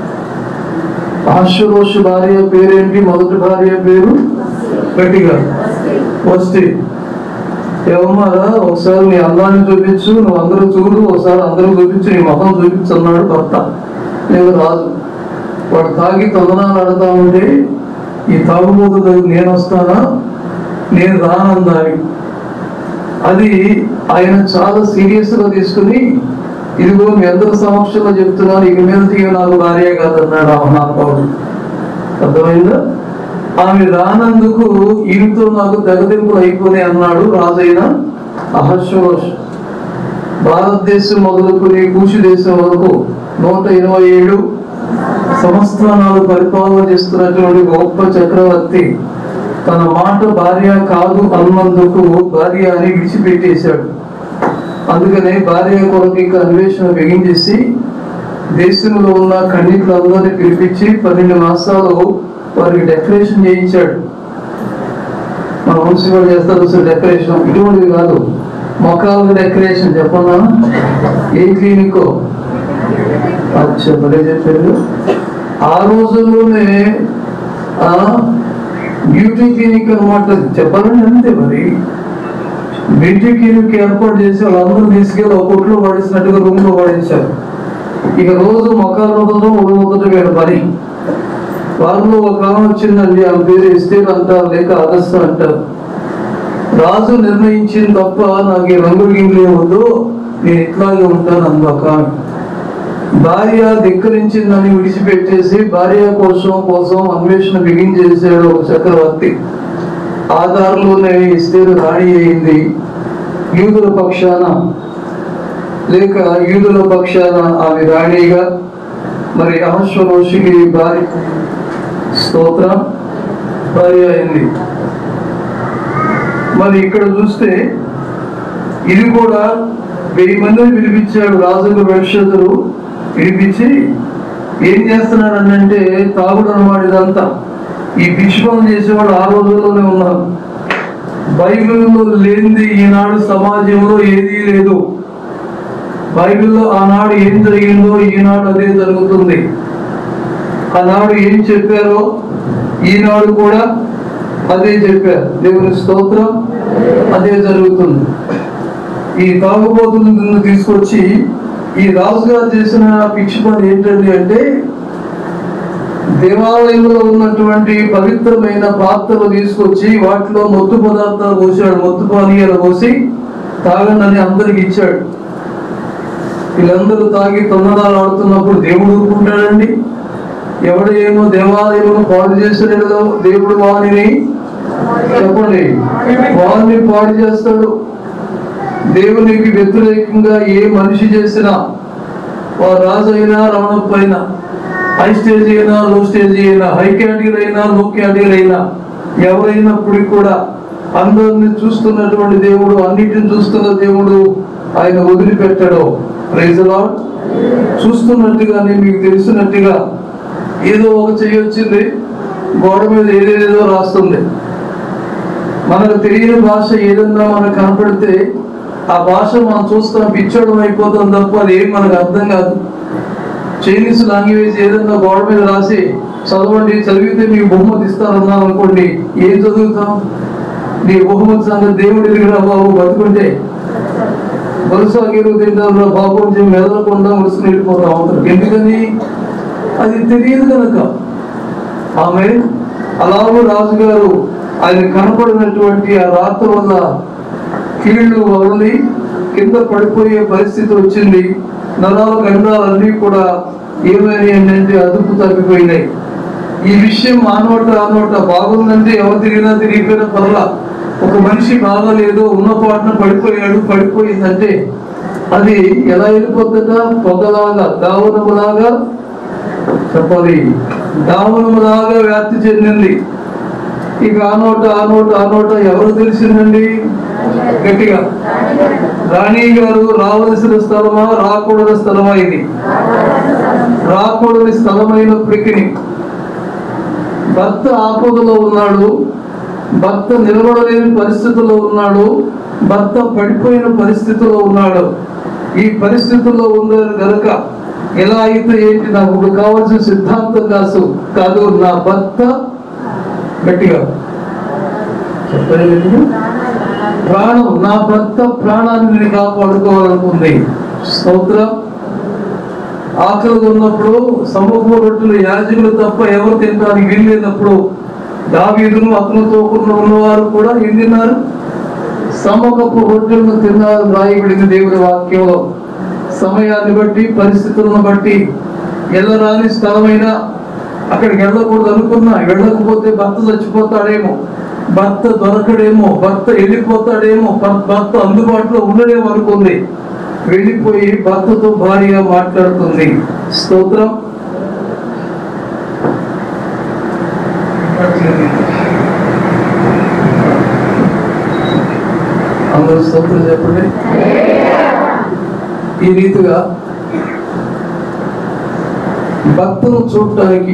ఆశ్వరోషు భార్య పేరేంటి మొదటి భార్య పేరు గట్టిగా వస్తీ ఏమన్నారా ఒకసారి నీ అందాన్ని చూపించు నువ్వు అందరూ చూడు ఒకసారి అందరూ చూపించు నీ మొహం చూపించు అన్నాడు భర్త నేను రాజు వాడు తాగి తొందనాలు ఆడుతా ఉంటే ఈ తాగుబోతు దగ్గర నేను వస్తానా నేను రానందాని అది ఆయన చాలా సీరియస్ గా తీసుకుని ఇదిగో మీ అందరి సమక్షంలో చెప్తున్నాను ఇక మీద తీయ నాకు భార్య కాదన్నాడు ఆ మహానుభావుడు అర్థమైందా ఆమె రానందుకు ఈయనతో నాకు తెగదింపులు అయిపోయి అన్నాడు రాజైన అహశ్వరోష్ భారతదేశం మొదలుకొని కూషి దేశం వరకు నూట ఇరవై ఏడు సంస్థానాలు పరిపాలన చేస్తున్నటువంటి గొప్ప చక్రవర్తి తన మాట భార్య కాదు అన్నందుకు భార్య అని విడిచిపెట్టేశాడు అందుకనే భార్య కొరకు ఇంకా అన్వేషణ బిగించేసి దేశంలో ఉన్న ఖండితులందరినీ పిలిపించి పన్నెండు మాసాలు వారికి డెకరేషన్ చేయించాడు మన మున్సిపల్ చేస్తారు అసలు డెకరేషన్ ఇటువంటివి కాదు మొక్కలకు డెకరేషన్ చెప్పన్నా ఏ క్లినిక్ అచ్చా భలే చెప్పారు ఆ రోజుల్లోనే ఆ బ్యూటీ క్లినిక్ అనమాట చెప్పాలంటే అంతే మరి బ్యూటీ క్లినిక్ ఏర్పాటు చేసి వాళ్ళందరూ తీసుకెళ్ళి ఒక కొట్లో పడేసినట్టుగా రూమ్ లో పడేశారు ఇక రోజు మొక్కలు రుద్దడం ఉడముద్దడం వీళ్ళ పని వారిలో ఒక ఆమె వచ్చిందండి ఆమె పేరు ఎస్తేర్ అంటారు లేక అగస్త అంటారు రాజు నిర్ణయించిన తప్ప నాకు ఈ రంగులు గింగులు ఏమొద్దు నేను ఇట్లాగే ఉంటాను అంది ఒక ఆమె భార్య ధిక్కరించిందని విడిచిపెట్టేసి భార్య కోసం కోసం అన్వేషణ బిగించేసాడు ఒక చక్రవర్తి ఆ దారిలోనే ఇస్తేరు రాణి అయింది యూదుల పక్షాన లేక యూదుల పక్షాన ఆమె రాణిగా మరి అహశ్వరోషికి భార్య స్తోత్రం భార్య అయింది మరి ఇక్కడ చూస్తే ఇది కూడా వెయ్యి మందిని పిలిపించాడు రాజుకు భవిష్యత్తులు పిలిపించి ఏం చేస్తున్నాడు అంటే తాగుడు అన్నమాట ఇదంతా ఈ పిచ్చిపనులు చేసేవాళ్ళు ఆ రోజుల్లోనే ఉన్నారు బైబిల్లో లేనిది ఈనాడు సమాజంలో ఏదీ లేదు బైబిల్లో ఆనాడు ఏం జరిగిందో ఈనాడు అదే జరుగుతుంది ఆనాడు ఏం చెప్పారో ఈనాడు కూడా అదే చెప్పారు దేవుని స్తోత్రం అదే జరుగుతుంది ఈ తాగుబోతులను తీసుకొచ్చి ఈ రాజుగారు చేసిన పిచ్చి పని ఏంటండి అంటే దేవాలయంలో ఉన్నటువంటి పవిత్రమైన పాత్రలు తీసుకొచ్చి వాటిలో మొత్తు పదార్థాలు పోసాడు మొత్తు పానీయాలు పోసి తాగండి అందరికి ఇచ్చాడు వీళ్ళందరూ తాగి తొందరాలు ఆడుతున్నప్పుడు దేవుడు ఊరుకుంటాడండి ఎవడు ఏమో దేవాలయమును పాడు చేసిన దేవుడు వాణిని చెప్పండి వారిని పాడు చేస్తాడు దేవునికి వ్యతిరేకంగా ఏ మనిషి చేసినా వారు రాజు అయినా రమణప్ప అయినా హై స్టేజ్ అయినా లో స్టేజ్ అయినా హై కేటగిరీ అయినా లో కేటగిరీ అయినా ఎవరైనప్పటికీ కూడా అందరిని చూస్తున్నటువంటి దేవుడు అన్నిటిని చూస్తున్న దేవుడు ఆయన వదిలిపెట్టాడు ప్రైజ్ లాడ్ చూస్తున్నట్టుగానే మీకు తెలిసినట్టుగా ఏదో ఒక చెయ్యి వచ్చింది గోడ మీద ఏదేదో రాస్తుంది మనకు తెలియని భాష ఏదన్నా మనకు కనపడితే ఆ భాష మనం చూస్తాం పిచ్చోడం అయిపోతాం తప్ప అది ఏం మనకు అర్థం కాదు చైనీస్ లాంగ్వేజ్ ఏదన్నా గోడ మీద రాసి చదవండి చదివితే మీకు బహుమతి ఇస్తారన్నాను అనుకోండి ఏం చదువుతాం నీ బహుమతి సంగతి దేవుడి దగ్గర బాబు బతుకుంటే వరుస గీరు తింటారు బాబు అని చెప్పి మెదలకుండా వరుస వెళ్ళిపోతాం అవతలకి ఎందుకని అది తెలియదు కనుక ఆమె అలాగే రాజుగారు ఆయన కనపడినటువంటి ఆ రాత్రి వల్ల కీళ్లు వదిలి కింద పడిపోయే పరిస్థితి వచ్చింది నరాల గండాలన్నీ కూడా ఏమైనాయి అంటే అదుపు తప్పిపోయినాయి ఈ విషయం ఆ నోట ఆ నోట బాగుందంటే ఎవరు తిరిగినా తిరిగిపోయినా పర్లా ఒక మనిషి బాగాలేదు ఉన్న పాటన పడిపోయాడు పడిపోయిందంటే అది ఎలా వెళ్ళిపోతుందా పొగలాగా దావనములాగా చెప్పాలి దావనములాగా వ్యాప్తి చెందింది ఇక ఆ నోట ఆ నోట ఆ నోట ఎవరు తెలిసిందండి గట్టిగా రాణి గారు రావలసిన స్థలమా రాకూడని స్థలమా ఇది రాకూడని స్థలమైనప్పటికీ భర్త ఆపదలో ఉన్నాడు భర్త నిలబడలేని పరిస్థితిలో ఉన్నాడు భర్త పడిపోయిన పరిస్థితిలో ఉన్నాడు ఈ పరిస్థితుల్లో ఉందని గనుక ఎలా అయితే ఏంటి నాకు ఇప్పుడు కావాల్సిన సిద్ధాంతం కాదు కాదు నా భర్త గట్టిగా చెప్పండి గట్టిగా. ప్రాణం నా భర్త ప్రాణాన్ని నేను కాపాడుకోవాలనుకుంది స్తోత్రం ఆకలి ఉన్నప్పుడు సమూహ రొట్టెలు యాజకులు తప్ప ఎవరు తినడానికి వీల్లేనప్పుడు దావీదును అతనితో ఉన్న ఉన్నవారు కూడా ఏం తిన్నారు సమూహపు రొట్టెలను తిన్నారు రాయబడింది దేవుడి వాక్యంలో సమయాన్ని బట్టి పరిస్థితులను బట్టి వెళ్ళరాని స్థలమైనా అక్కడికి వెళ్ళకూడదు అనుకున్నా వెళ్ళకపోతే భర్త చచ్చిపోతాడేమో భర్త దొరకడేమో భర్త వెళ్ళిపోతాడేమో భర్- భర్త అందుబాటులో ఉండడేమో అనుకుంది వెళ్ళిపోయి భర్తతో భార్య మాట్లాడుతుంది స్తోత్రం అందరూ స్తోత్రం చెప్పండి ఈ రీతిగా భర్తను చూడటానికి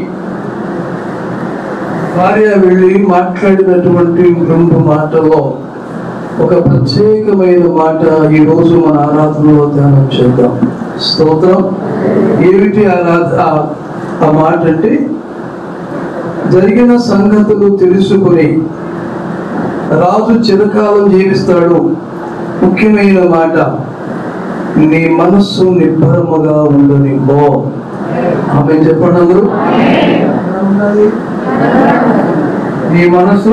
భార్య వెళ్ళి మాట్లాడినటువంటి రెండు మాటల్లో ఒక ప్రత్యేకమైన మాట ఈ రోజు మన ఆరాధనలో ధ్యానం చేద్దాం స్తోత్రం ఏమిటి ఆరాధ ఆ- ఆ మాట అంటే జరిగిన సంగతులు తెలుసుకొని రాజు చిరకాలం జీవిస్తాడు ముఖ్యమైన మాట నీ మనస్సు నిబ్బరముగా ఉండని బో ఆమె చెప్పండి అందరూ నీ మనసు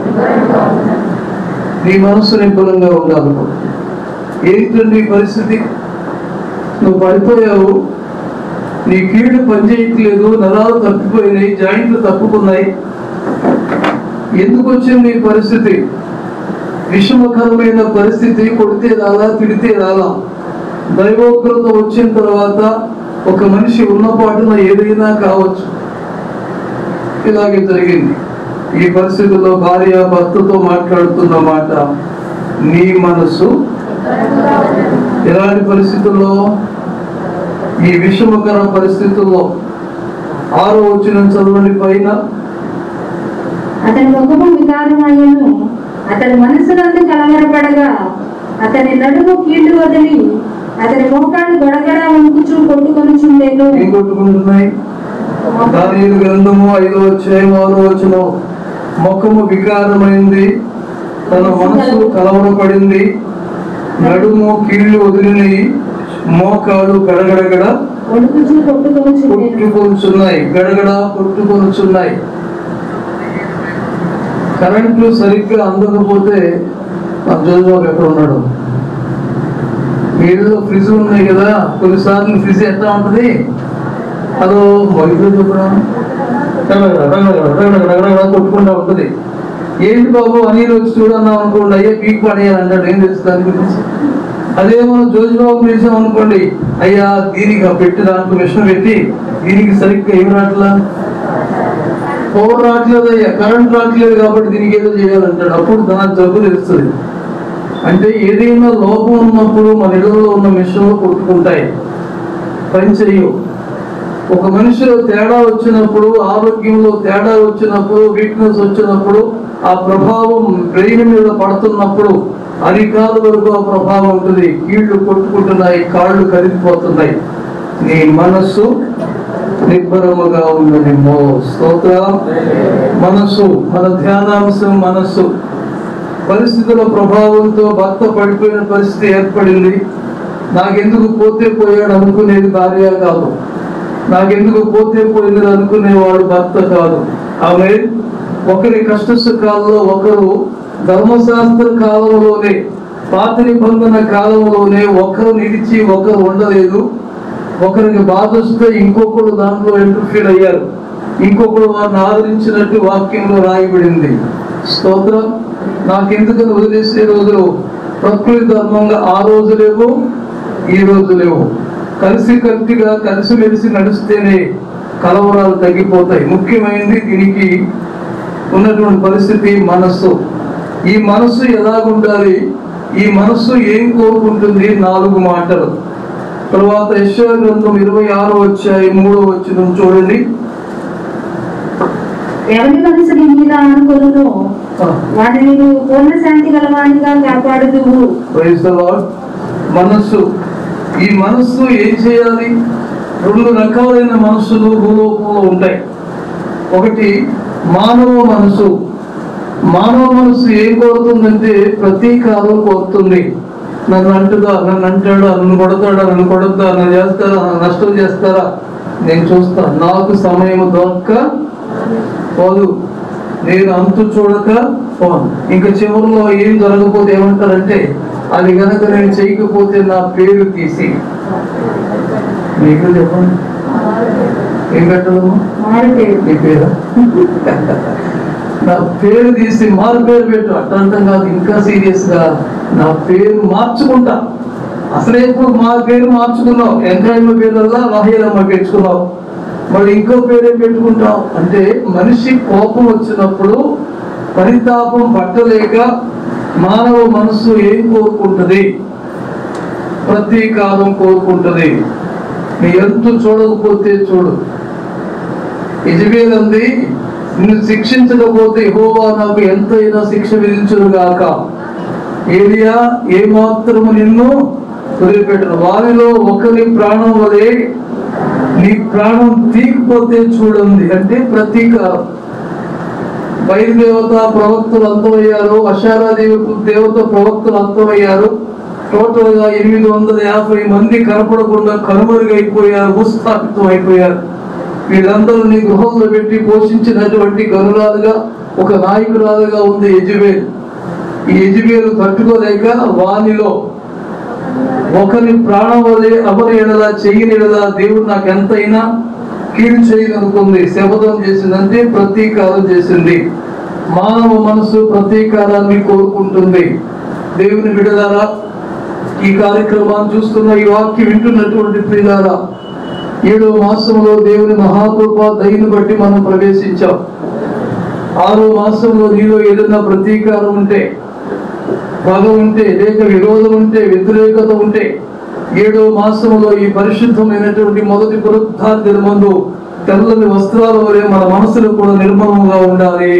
నీ మనసు నిబ్బరంగా ఉండాలి ఏంటండి ఈ పరిస్థితి నువ్వు పడిపోయావు నీ కీళ్ళు పనిచేయట్లేదు నరాలు తప్పిపోయినాయి జాయింట్లు తప్పుకున్నాయి ఎందుకు వచ్చింది ఈ పరిస్థితి విషమకరమైన పరిస్థితి కొడితే రాలా తిడితే రాలా దైవోగ్రత వచ్చిన తర్వాత ఒక మనిషి ఉన్న పాటున ఏదైనా కావచ్చు ఇలాగే జరిగింది ఈ పరిస్థితుల్లో భార్య భర్తతో మాట్లాడుతున్న మాట నీ మనసు ఎలాంటి పరిస్థితుల్లో ఈ విషమకర పరిస్థితుల్లో ఆరో వచ్చిన చదవండి పైన అతని ముఖము వికారమయ్యను అతని మనసునందు కలవరపడగా అతని నడుము కీళ్లు వదిలి అతని మోకాళ్ళు గడగడ వణుకుచూ కొట్టుకొని చుండేను ఏం కొట్టుకుంటున్నాయి దాని గ్రంథము ఐదో అధ్యాయం ఆరో వచ్చిన ముఖము వికారమైంది తన మనసు కలవరపడింది నడుము కీళ్లు వదిలినాయి మోకాలు గడగడగడ వణుకుచూ కొట్టుకొని చుండేను కొట్టుకొనుచున్నాయి గడగడ కొట్టుకొనుచున్నాయి కరెంటు సరిగ్గా అందకపోతే మా జోజుబాబు ఎక్కడ ఉన్నాడు నీళ్ళలో ఫ్రిడ్జ్ ఉన్నాయి కదా కొన్నిసార్లు ఫ్రిడ్జ్ ఎట్లా ఉంటుంది అదో మొదలు చెప్పడం కొట్టుకుంటా ఉంటుంది ఏంటి బాబు అనిల్ వచ్చి చూడన్నాం అనుకోండి అయ్యా పీక్ పడేయాలి అంటాడు ఏం తెలుసు దాని గురించి అదే మనం జోజి బాబు పిలిచాం అనుకోండి అయ్యా దీనికి ఆ పెట్టి దాంట్లో మిషన్ పెట్టి దీనికి సరిగ్గా ఏం రాట్లా పవర్ రావట్లేదు అయ్యా కరెంట్ రావట్లేదు కాబట్టి దీనికి ఏదో చేయాలంటాడు అప్పుడు దాని జబ్బు తెలుస్తుంది అంటే ఏదైనా లోపం ఉన్నప్పుడు మన ఇళ్ళలో ఉన్న మిషన్లు కొట్టుకుంటాయి పని చెయ్యవు ఒక మనిషిలో తేడా వచ్చినప్పుడు ఆరోగ్యంలో తేడా వచ్చినప్పుడు వీక్నెస్ వచ్చినప్పుడు ఆ ప్రభావం బ్రెయిన్ మీద పడుతున్నప్పుడు అరికాల వరకు ఆ ప్రభావం ఉంటుంది కీళ్లు కొట్టుకుంటున్నాయి కాళ్ళు కరిగిపోతున్నాయి నీ మనస్సు నిబ్బరముగా ఉందని మో స్తోత్ర మనస్సు మన ధ్యానాంశం మనస్సు పరిస్థితుల ప్రభావంతో భర్త పడిపోయిన పరిస్థితి ఏర్పడింది నాకెందుకు పోతే పోయాడు అనుకునేది భార్య కాదు నాకెందుకు పోతే పోయింది అనుకునేవాడు భర్త కాదు ఆమె ఒకరి కష్ట సుఖాల్లో ఒకరు ధర్మశాస్త్ర కాలంలోనే పాత నిబంధన కాలంలోనే ఒకరు నిలిచి ఒకరు ఉండలేదు ఒకరికి బాధ వస్తే ఇంకొకరు దాంట్లో ఇంటర్ఫీర్ అయ్యారు ఇంకొకరు వారిని ఆదరించినట్టు వాక్యంలో రాయబడింది స్తోత్రం నాకెందుకని వదిలేసే రోజులు ప్రకృతి ధర్మంగా ఆ రోజు లేవు ఈ రోజు లేవు కలిసి కట్టుగా కలిసిమెలిసి నడిస్తేనే కలవరాలు తగ్గిపోతాయి ముఖ్యమైనది దీనికి ఉన్నటువంటి పరిస్థితి మనస్సు ఈ మనస్సు ఎలాగుండాలి ఈ మనస్సు ఏం కోరుకుంటుంది నాలుగు మాటలు తర్వాత యశ్వ గ్రంథం ఇరవై ఆరో వచ్చాయి మూడో వచ్చిన చూడండి ఎవరి మనసు నీ మీద అనుకోను ఆ, వాడిని నీవు పూర్ణ శాంతి గలవానిగా కాపాడుదువు praise the Lord. మనస్సు ఈ మనస్సు ఏం చేయాలి రెండు రకాలైన మనస్సులు భూలోకంలో ఉంటాయి ఒకటి మానవ మనసు మానవ మనసు ఏం కోరుతుందంటే ప్రతీకారం కోరుతుంది నన్ను అంటుదా నన్ను అంటాడా నన్ను కొడతాడా నన్ను కొడతా నన్ను చేస్తారా నన్ను నష్టం చేస్తారా నేను చూస్తా నాకు సమయం దొరక్క పోదు నేను అంతు చూడక పోను ఇంకా చివరిలో ఏం జరగకపోతే ఏమంటారంటే అది గనక నేను చేయకపోతే నా పేరు తీసి మీకు చెప్పండి ఏం పెట్టదమ్మా మారుతేడు నీ పేరు నా పేరు తీసి మారు పేరు పెట్టు అట్టంతం కాదు ఇంకా సీరియస్ గా నా పేరు మార్చుకుంటా అసలే ఇప్పుడు మా పేరు మార్చుకున్నావు ఎంకాయమ్మ పేరుల్లా రాహేలమ్మ పెట్టుకున్నావు మళ్ళీ ఇంకో పేరే పెట్టుకుంటావు అంటే మనిషి కోపం వచ్చినప్పుడు పరితాపం పట్టలేక మానవ మనస్సు ఏం కోరుకుంటది ప్రతీకారం కోరుకుంటది నీ ఎంత చూడకపోతే చూడు యజబేలంది నిన్ను శిక్షించకపోతే యెహోవా నాకు ఎంతైనా శిక్ష విధించును గాక ఏలియా ఏ మాత్రము నిన్ను వదిలిపెట్టను వారిలో ఒకరి ప్రాణం వలె నీ ప్రాణం తీకపోతే చూడండి అంటే ప్రతీకారం బయలుదేవత ప్రవక్తలు అంతమయ్యారు అషారాదేవి దేవత ప్రవక్తలు అంతమయ్యారు టోటల్ గా ఎనిమిది వందల యాభై మంది కనపడకుండా కనుమరుగైపోయారు భూస్థాపితం అయిపోయారు వీళ్ళందరినీ గృహంలో పెట్టి పోషించినటువంటి గనురాలుగా ఒక నాయకురాలుగా ఉంది యజుబేల్ ఈ యజుబేలు తట్టుకోలేక వానిలో ఒకరి ప్రాణం వలె అమరి ఎడలా చెయ్యని ఎడలా దేవుడు నాకు ఎంతైనా కీడు చేయగలుగుతుంది శపథం చేసిందంటే ప్రతీకారం చేసింది మానవ మనసు ప్రతీకారాన్ని కోరుకుంటుంది దేవుని విడదారా ఈ కార్యక్రమాన్ని చూస్తున్న ఈ వాక్యం వింటున్నటువంటి ప్రియులారా ఏడో మాసంలో దేవుని మహాకృప దయను బట్టి మనం ప్రవేశించాం ఆరో మాసంలో నీలో ఏదైనా ప్రతీకారం ఉంటే పగ ఉంటే లేక విరోధం ఉంటే వ్యతిరేకత ఉంటే ఏడో మాసంలో ఈ పరిశుద్ధమైనటువంటి మొదటి పునరుద్ధాన ముందు తెల్లని వస్త్రాల వలె మన మనసులు కూడా నిర్మలంగా ఉండాలి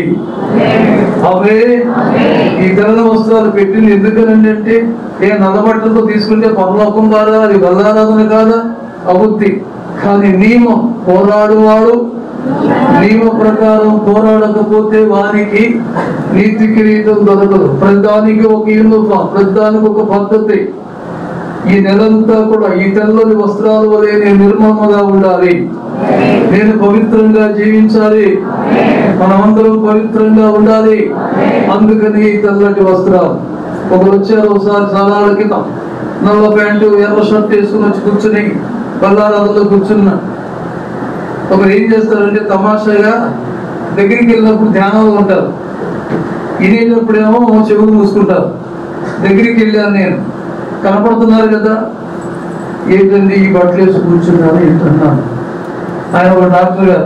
అవే ఈ తెల్ల వస్త్రాలు పెట్టింది ఎందుకనండి అంటే ఏ నల్లబట్టలతో తీసుకుంటే పరలోకం కాదా అది బలారాధన కాదా అవుద్ది కానీ నియమం పోరాడువాడు నియమ ప్రకారం పోరాడకపోతే వానికి నీతి కిరీటం దొరకదు ప్రతిదానికి ఒక యూనిఫామ్ ప్రతిదానికి ఒక పద్ధతి ఈ నెలంతా కూడా ఈ తెల్లని వస్త్రాల వలె నేను నిర్మలంగా ఉండాలి నేను పవిత్రంగా జీవించాలి మనమందరం పవిత్రంగా ఉండాలి అందుకని ఈ తెల్లటి వస్త్రాలు ఒకరు వచ్చారు ఒకసారి చాలా క్రితం నల్ల ప్యాంటు ఎర్ర షర్ట్ వేసుకుని వచ్చి కూర్చుని బల్లారాధనలో కూర్చున్నా ఒకరు ఏం చేస్తారంటే తమాషాగా దగ్గరికి వెళ్ళినప్పుడు ధ్యానంలో ఉంటారు వినేటప్పుడేమో చెవులు మూసుకుంటారు దగ్గరికి వెళ్ళాను నేను కనపడుతున్నారు కదా ఏంటండి ఈ బట్టలు వేసి కూర్చున్నారు ఏంటన్నాను ఆయన ఒక డాక్టర్ గారు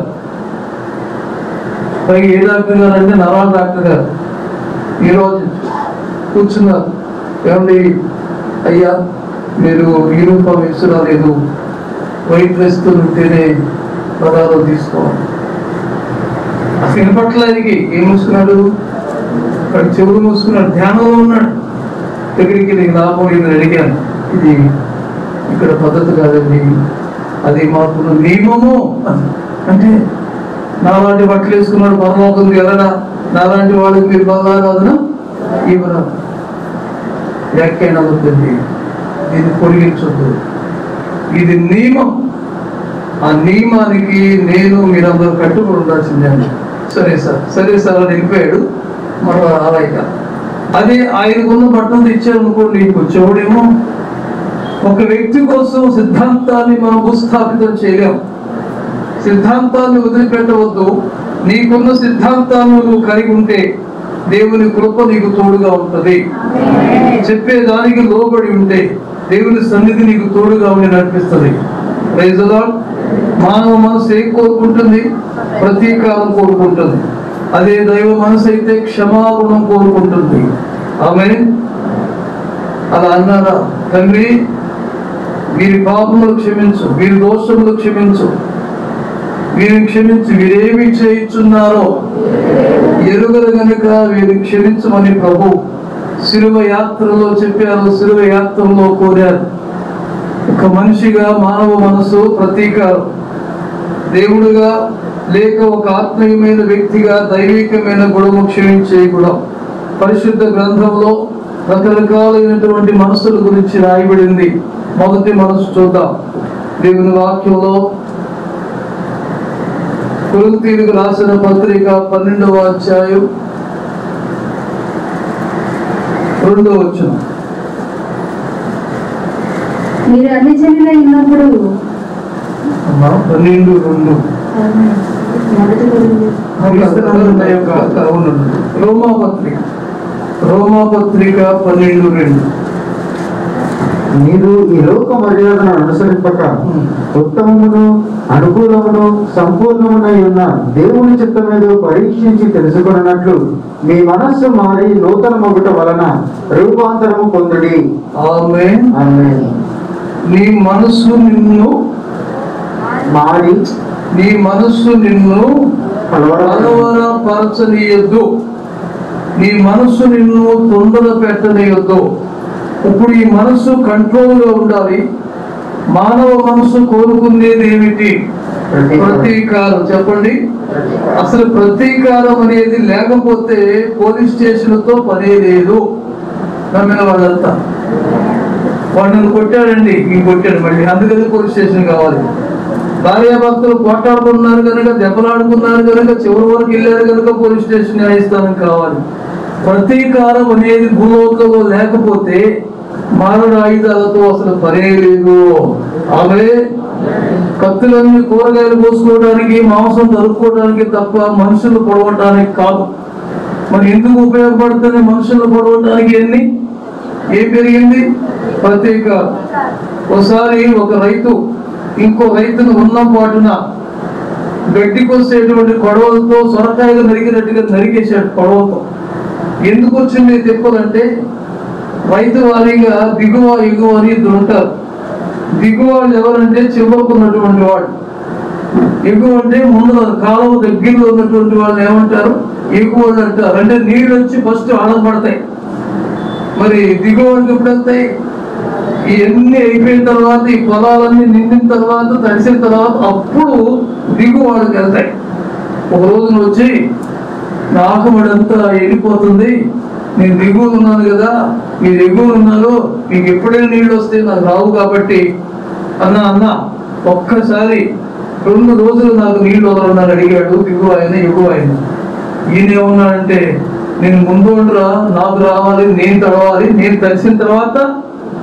పైగా ఏ డాక్టర్ గారు అంటే నరాల డాక్టర్ గారు ఈరోజు కూర్చున్నారు ఏమండి అయ్యా మీరు యూనిఫామ్ ఇస్తున్నా లేదు వైట్ డ్రెస్ తో ఉంటేనే పదాలు తీసుకోవాలి అసలు వినపట్లేదికి ఏం మూసుకున్నాడు అక్కడ చెవులు మూసుకున్నాడు ధ్యానంలో ఉన్నాడు దగ్గరికి నీకు లాభం నేను అడిగాను ఇది ఇక్కడ పద్ధతి కాదండి అది మాకు నియమము అని. అంటే నాలాంటి బట్టలు వేసుకున్నాడు పరలోకం వెళ్ళడా నాలాంటి వాళ్ళకి మీరు బలారాధన ఇవ్వరా వ్యాఖ్యానం అవుతుంది దీన్ని పొడిగించొద్దు ఇది నియమం ఆ నియమానికి నేను మీరందరూ కట్టుబడి ఉండాల్సిందే అని. సరే సార్ సరే సార్ అని వెళ్ళిపోయాడు మరో ఆలయక అదే ఆయనకున్న బట్టలు ఇచ్చారు అనుకోండి వచ్చేవాడేమో ఒక వ్యక్తి కోసం సిద్ధాంతాన్ని మనం భూస్థాపితం చేయలేం సిద్ధాంతాన్ని వదిలిపెట్టవద్దు నీకున్న సిద్ధాంతాన్ని నువ్వు కలిగి ఉంటే దేవుని కృప నీకు తోడుగా ఉంటది చెప్పే దానికి లోబడి ఉంటే దేవుని సన్నిధి నీకు తోడుగా ఉండి నడిపిస్తుంది Praise the Lord. మానవ మనసు ఏం కోరుకుంటుంది ప్రతీకారం కోరుకుంటుంది అదే దైవ మనసు అయితే క్షమాగుణం కోరుకుంటుంది ఆమె అలా అన్నారా తండ్రి వీరి పాపములు క్షమించు వీరి దోషములు క్షమించు వీరిని క్షమించి వీరేమి చేయించున్నారో ఎరుగలు గనుక వీరిని క్షమించమని ప్రభు శిలువ యాత్రలో చెప్పారు శిలువ యాత్రలో కోరారు ఒక మనిషిగా మానవ మనసు ప్రతీకారం దేవుడుగా లేక ఒక ఆత్మీయమైన వ్యక్తిగా దైవికమైన గుణము క్షమించే గుణం పరిశుద్ధ గ్రంథంలో రకరకాలైనటువంటి మనసుల గురించి రాయబడింది మొదటి మనసు చూద్దాం దేవుని వాక్యంలో కొరింథీయులకు రాసిన పత్రిక పన్నెండవ అధ్యాయం రెండో వచ్చిన మీరు అన్ని జనులై ఉన్నప్పుడు పన్నెండు రెండు మొదటి కొరింథీ రోమా పత్రిక రోమా పత్రిక పన్నెండు రెండు మీరు ఈ లోక మర్యాదను అనుసరింపక ఉత్తమమును అనుకూలమును సంపూర్ణమునై ఉన్న దేవుని చిత్తమేదో పరీక్షించి తెలుసుకున్నట్లు మీ మనస్సు మారి నూతన మొగుట వలన రూపాంతరము పొందుడి ఆమె ఆమేన్. నీ మనస్సు నిన్ను మారి నీ మనస్సు నిన్ను కలవర కలవరపరచనీయద్దు నీ మనస్సు నిన్ను తొందర పెట్టనీయద్దు ఇప్పుడు ఈ మనస్సు కంట్రోల్గా ఉండాలి మానవ మనస్సు కోరుకునేది ఏమిటి ప్రతీకారం చెప్పండి అసలు ప్రతీకారం అనేది లేకపోతే పోలీస్ స్టేషన్తో పనే లేదు నమ్మిన వాళ్ళంతా వాడిని కొట్టాడండి ఈ కొట్టాడు మళ్ళీ అందుకని పోలీస్ స్టేషన్ కావాలి భార్యాభర్తలు పోటాడుకున్నారు కనుక దెబ్బలాడుకున్నారు కనుక చివరి వరకు వెళ్ళారు కనుక పోలీస్ స్టేషన్ న్యాయస్థానం కావాలి ప్రతీకారం అనేది భూలోకంలో లేకపోతే మానవ ఆయుధాలతో అసలు పనే లేదు ఆమె కత్తులన్నీ కూరగాయలు కోసుకోవడానికి మాంసం తరుక్కోవడానికి తప్ప మనుషులు పొడవడానికి కాదు మరి ఎందుకు ఉపయోగపడుతుంది మనుషులు పొడవడానికి ఎన్ని ఏం పెరిగింది ప్రత్యేక ఒకసారి ఒక రైతు ఇంకో రైతును ఉన్న పాటున గడ్డికి వచ్చేటువంటి కొడవలతో సొరకాయలు నరికినట్టుగా నరికేశాడు కొడవలతో ఎందుకు వచ్చింది తిప్పలంటే రైతు వారీగా దిగువ ఎగువ అని ఇద్దరు ఉంటారు దిగువ వాళ్ళు ఎవరంటే చివరుకున్నటువంటి వాడు ఎగువ అంటే ముందు కాలువ దగ్గరలో ఉన్నటువంటి వాళ్ళు ఏమంటారు ఎగువ వాళ్ళు అంటారు అంటే నీళ్ళు వచ్చి ఫస్ట్ ఆడపడతాయి మరి దిగువకి ఎప్పుడు వెళ్తాయి ఇవన్నీ అయిపోయిన తర్వాత ఈ పొలాలన్నీ నిండిన తర్వాత తడిసిన తర్వాత అప్పుడు దిగువాడికి వెళ్తాయి ఒక రోజున వచ్చి నా ఆకుమడంతా ఎండిపోతుంది నేను దిగువ ఉన్నాను కదా మీరు ఎగువ ఉన్నారు మీకు ఎప్పుడైనా నీళ్ళు వస్తే నాకు రావు కాబట్టి అన్న అన్న ఒక్కసారి రెండు రోజులు నాకు నీళ్ళు వదలన్నారు అడిగాడు దిగువ ఆయన ఎగువ ఆయన ఈయన ఏమన్నాడంటే నేను ముందు ఉండరా నాకు రావాలి నేను తడవాలి నేను తడిసిన తర్వాత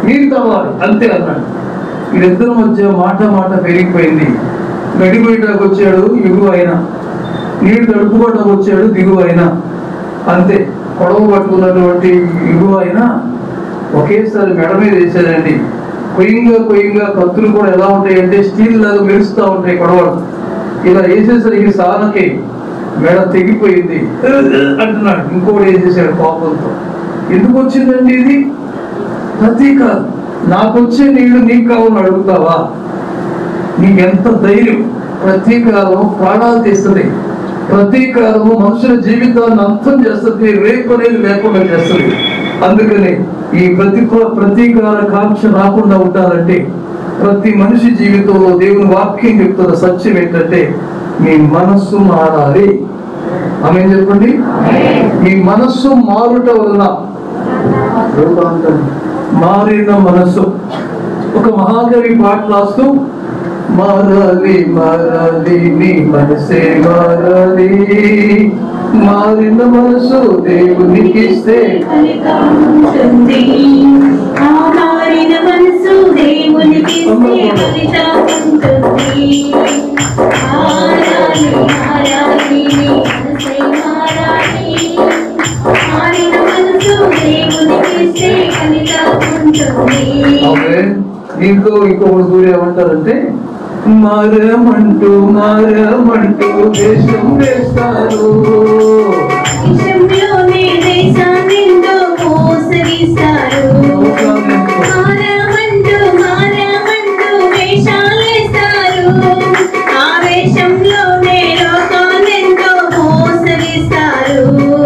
నీరు కావాలి అంతే అన్నాడు వీళ్ళిద్దరి మధ్య మాట మాట పెరిగిపోయింది గడిపోయటానికి వచ్చాడు ఎగువ అయినా నీరు తడుపుకోవడానికి వచ్చాడు దిగువ అయినా అంతే కొడవ పట్టుకున్నటువంటి ఎగువ అయినా ఒకేసారి మెడ మీద వేసాడండి కొయ్యంగా కొయ్యంగా కత్తులు కూడా ఎలా ఉంటాయి అంటే స్టీల్ లాగా మెరుస్తూ ఉంటాయి కొడవలు ఇలా వేసేసరికి సానకి మెడ తెగిపోయింది అంటున్నాడు ఇంకోటి వేసేసాడు కోపంతో ఎందుకు వచ్చిందండి ఇది ప్రతీకారం నాకు వచ్చే నీళ్లు నీకు కావాలని అడుగుతావా నీకెంత ధైర్యం ప్రతీకారం ప్రాణాలు తీస్తుంది ప్రతీకారము మనుషుల జీవితాన్ని అంతం చేస్తుంది రేపు అనేది లేకుండా చేస్తుంది అందుకని ఈ ప్రతి ప్రతీకార కాంక్ష రాకుండా ఉండాలంటే ప్రతి మనిషి జీవితంలో దేవుని వాక్యం చెప్తున్న సత్యం ఏంటంటే మీ మనస్సు మారాలి ఆమె చెప్పండి మీ మనస్సు మారుట వలన రూపాంతరం మారిన మనసు ఒక మహాకవి పాట రాస్తూ మారాలి మారాలి నీ మనసే మారాలి మారిన మనసు దేవునికి ఇస్తే ఫలితం ఉంటుంది. ఆ మారిన మనసు దేవునికి ఇస్తే ఫలితం ఉంటుంది. మారాలి, మారాలి, నీ మనసే మారాలి. మారిన మనసు దేవునికి ఇస్తే ఫలితం ఉంటుంది. ఓకే దీంతో ఇంకొకటి దూరం ఏమంటారంటే మారమంటూ మారమంటూ దేశం వేస్తారు దేశంలోనే దేశాన్నెంతో మోసగిస్తారు. మారమంటూ మారమంటూ వేషాలేస్తారు. ఆ వేషంలోనే లోకాన్నెంతో మోసగిస్తారు.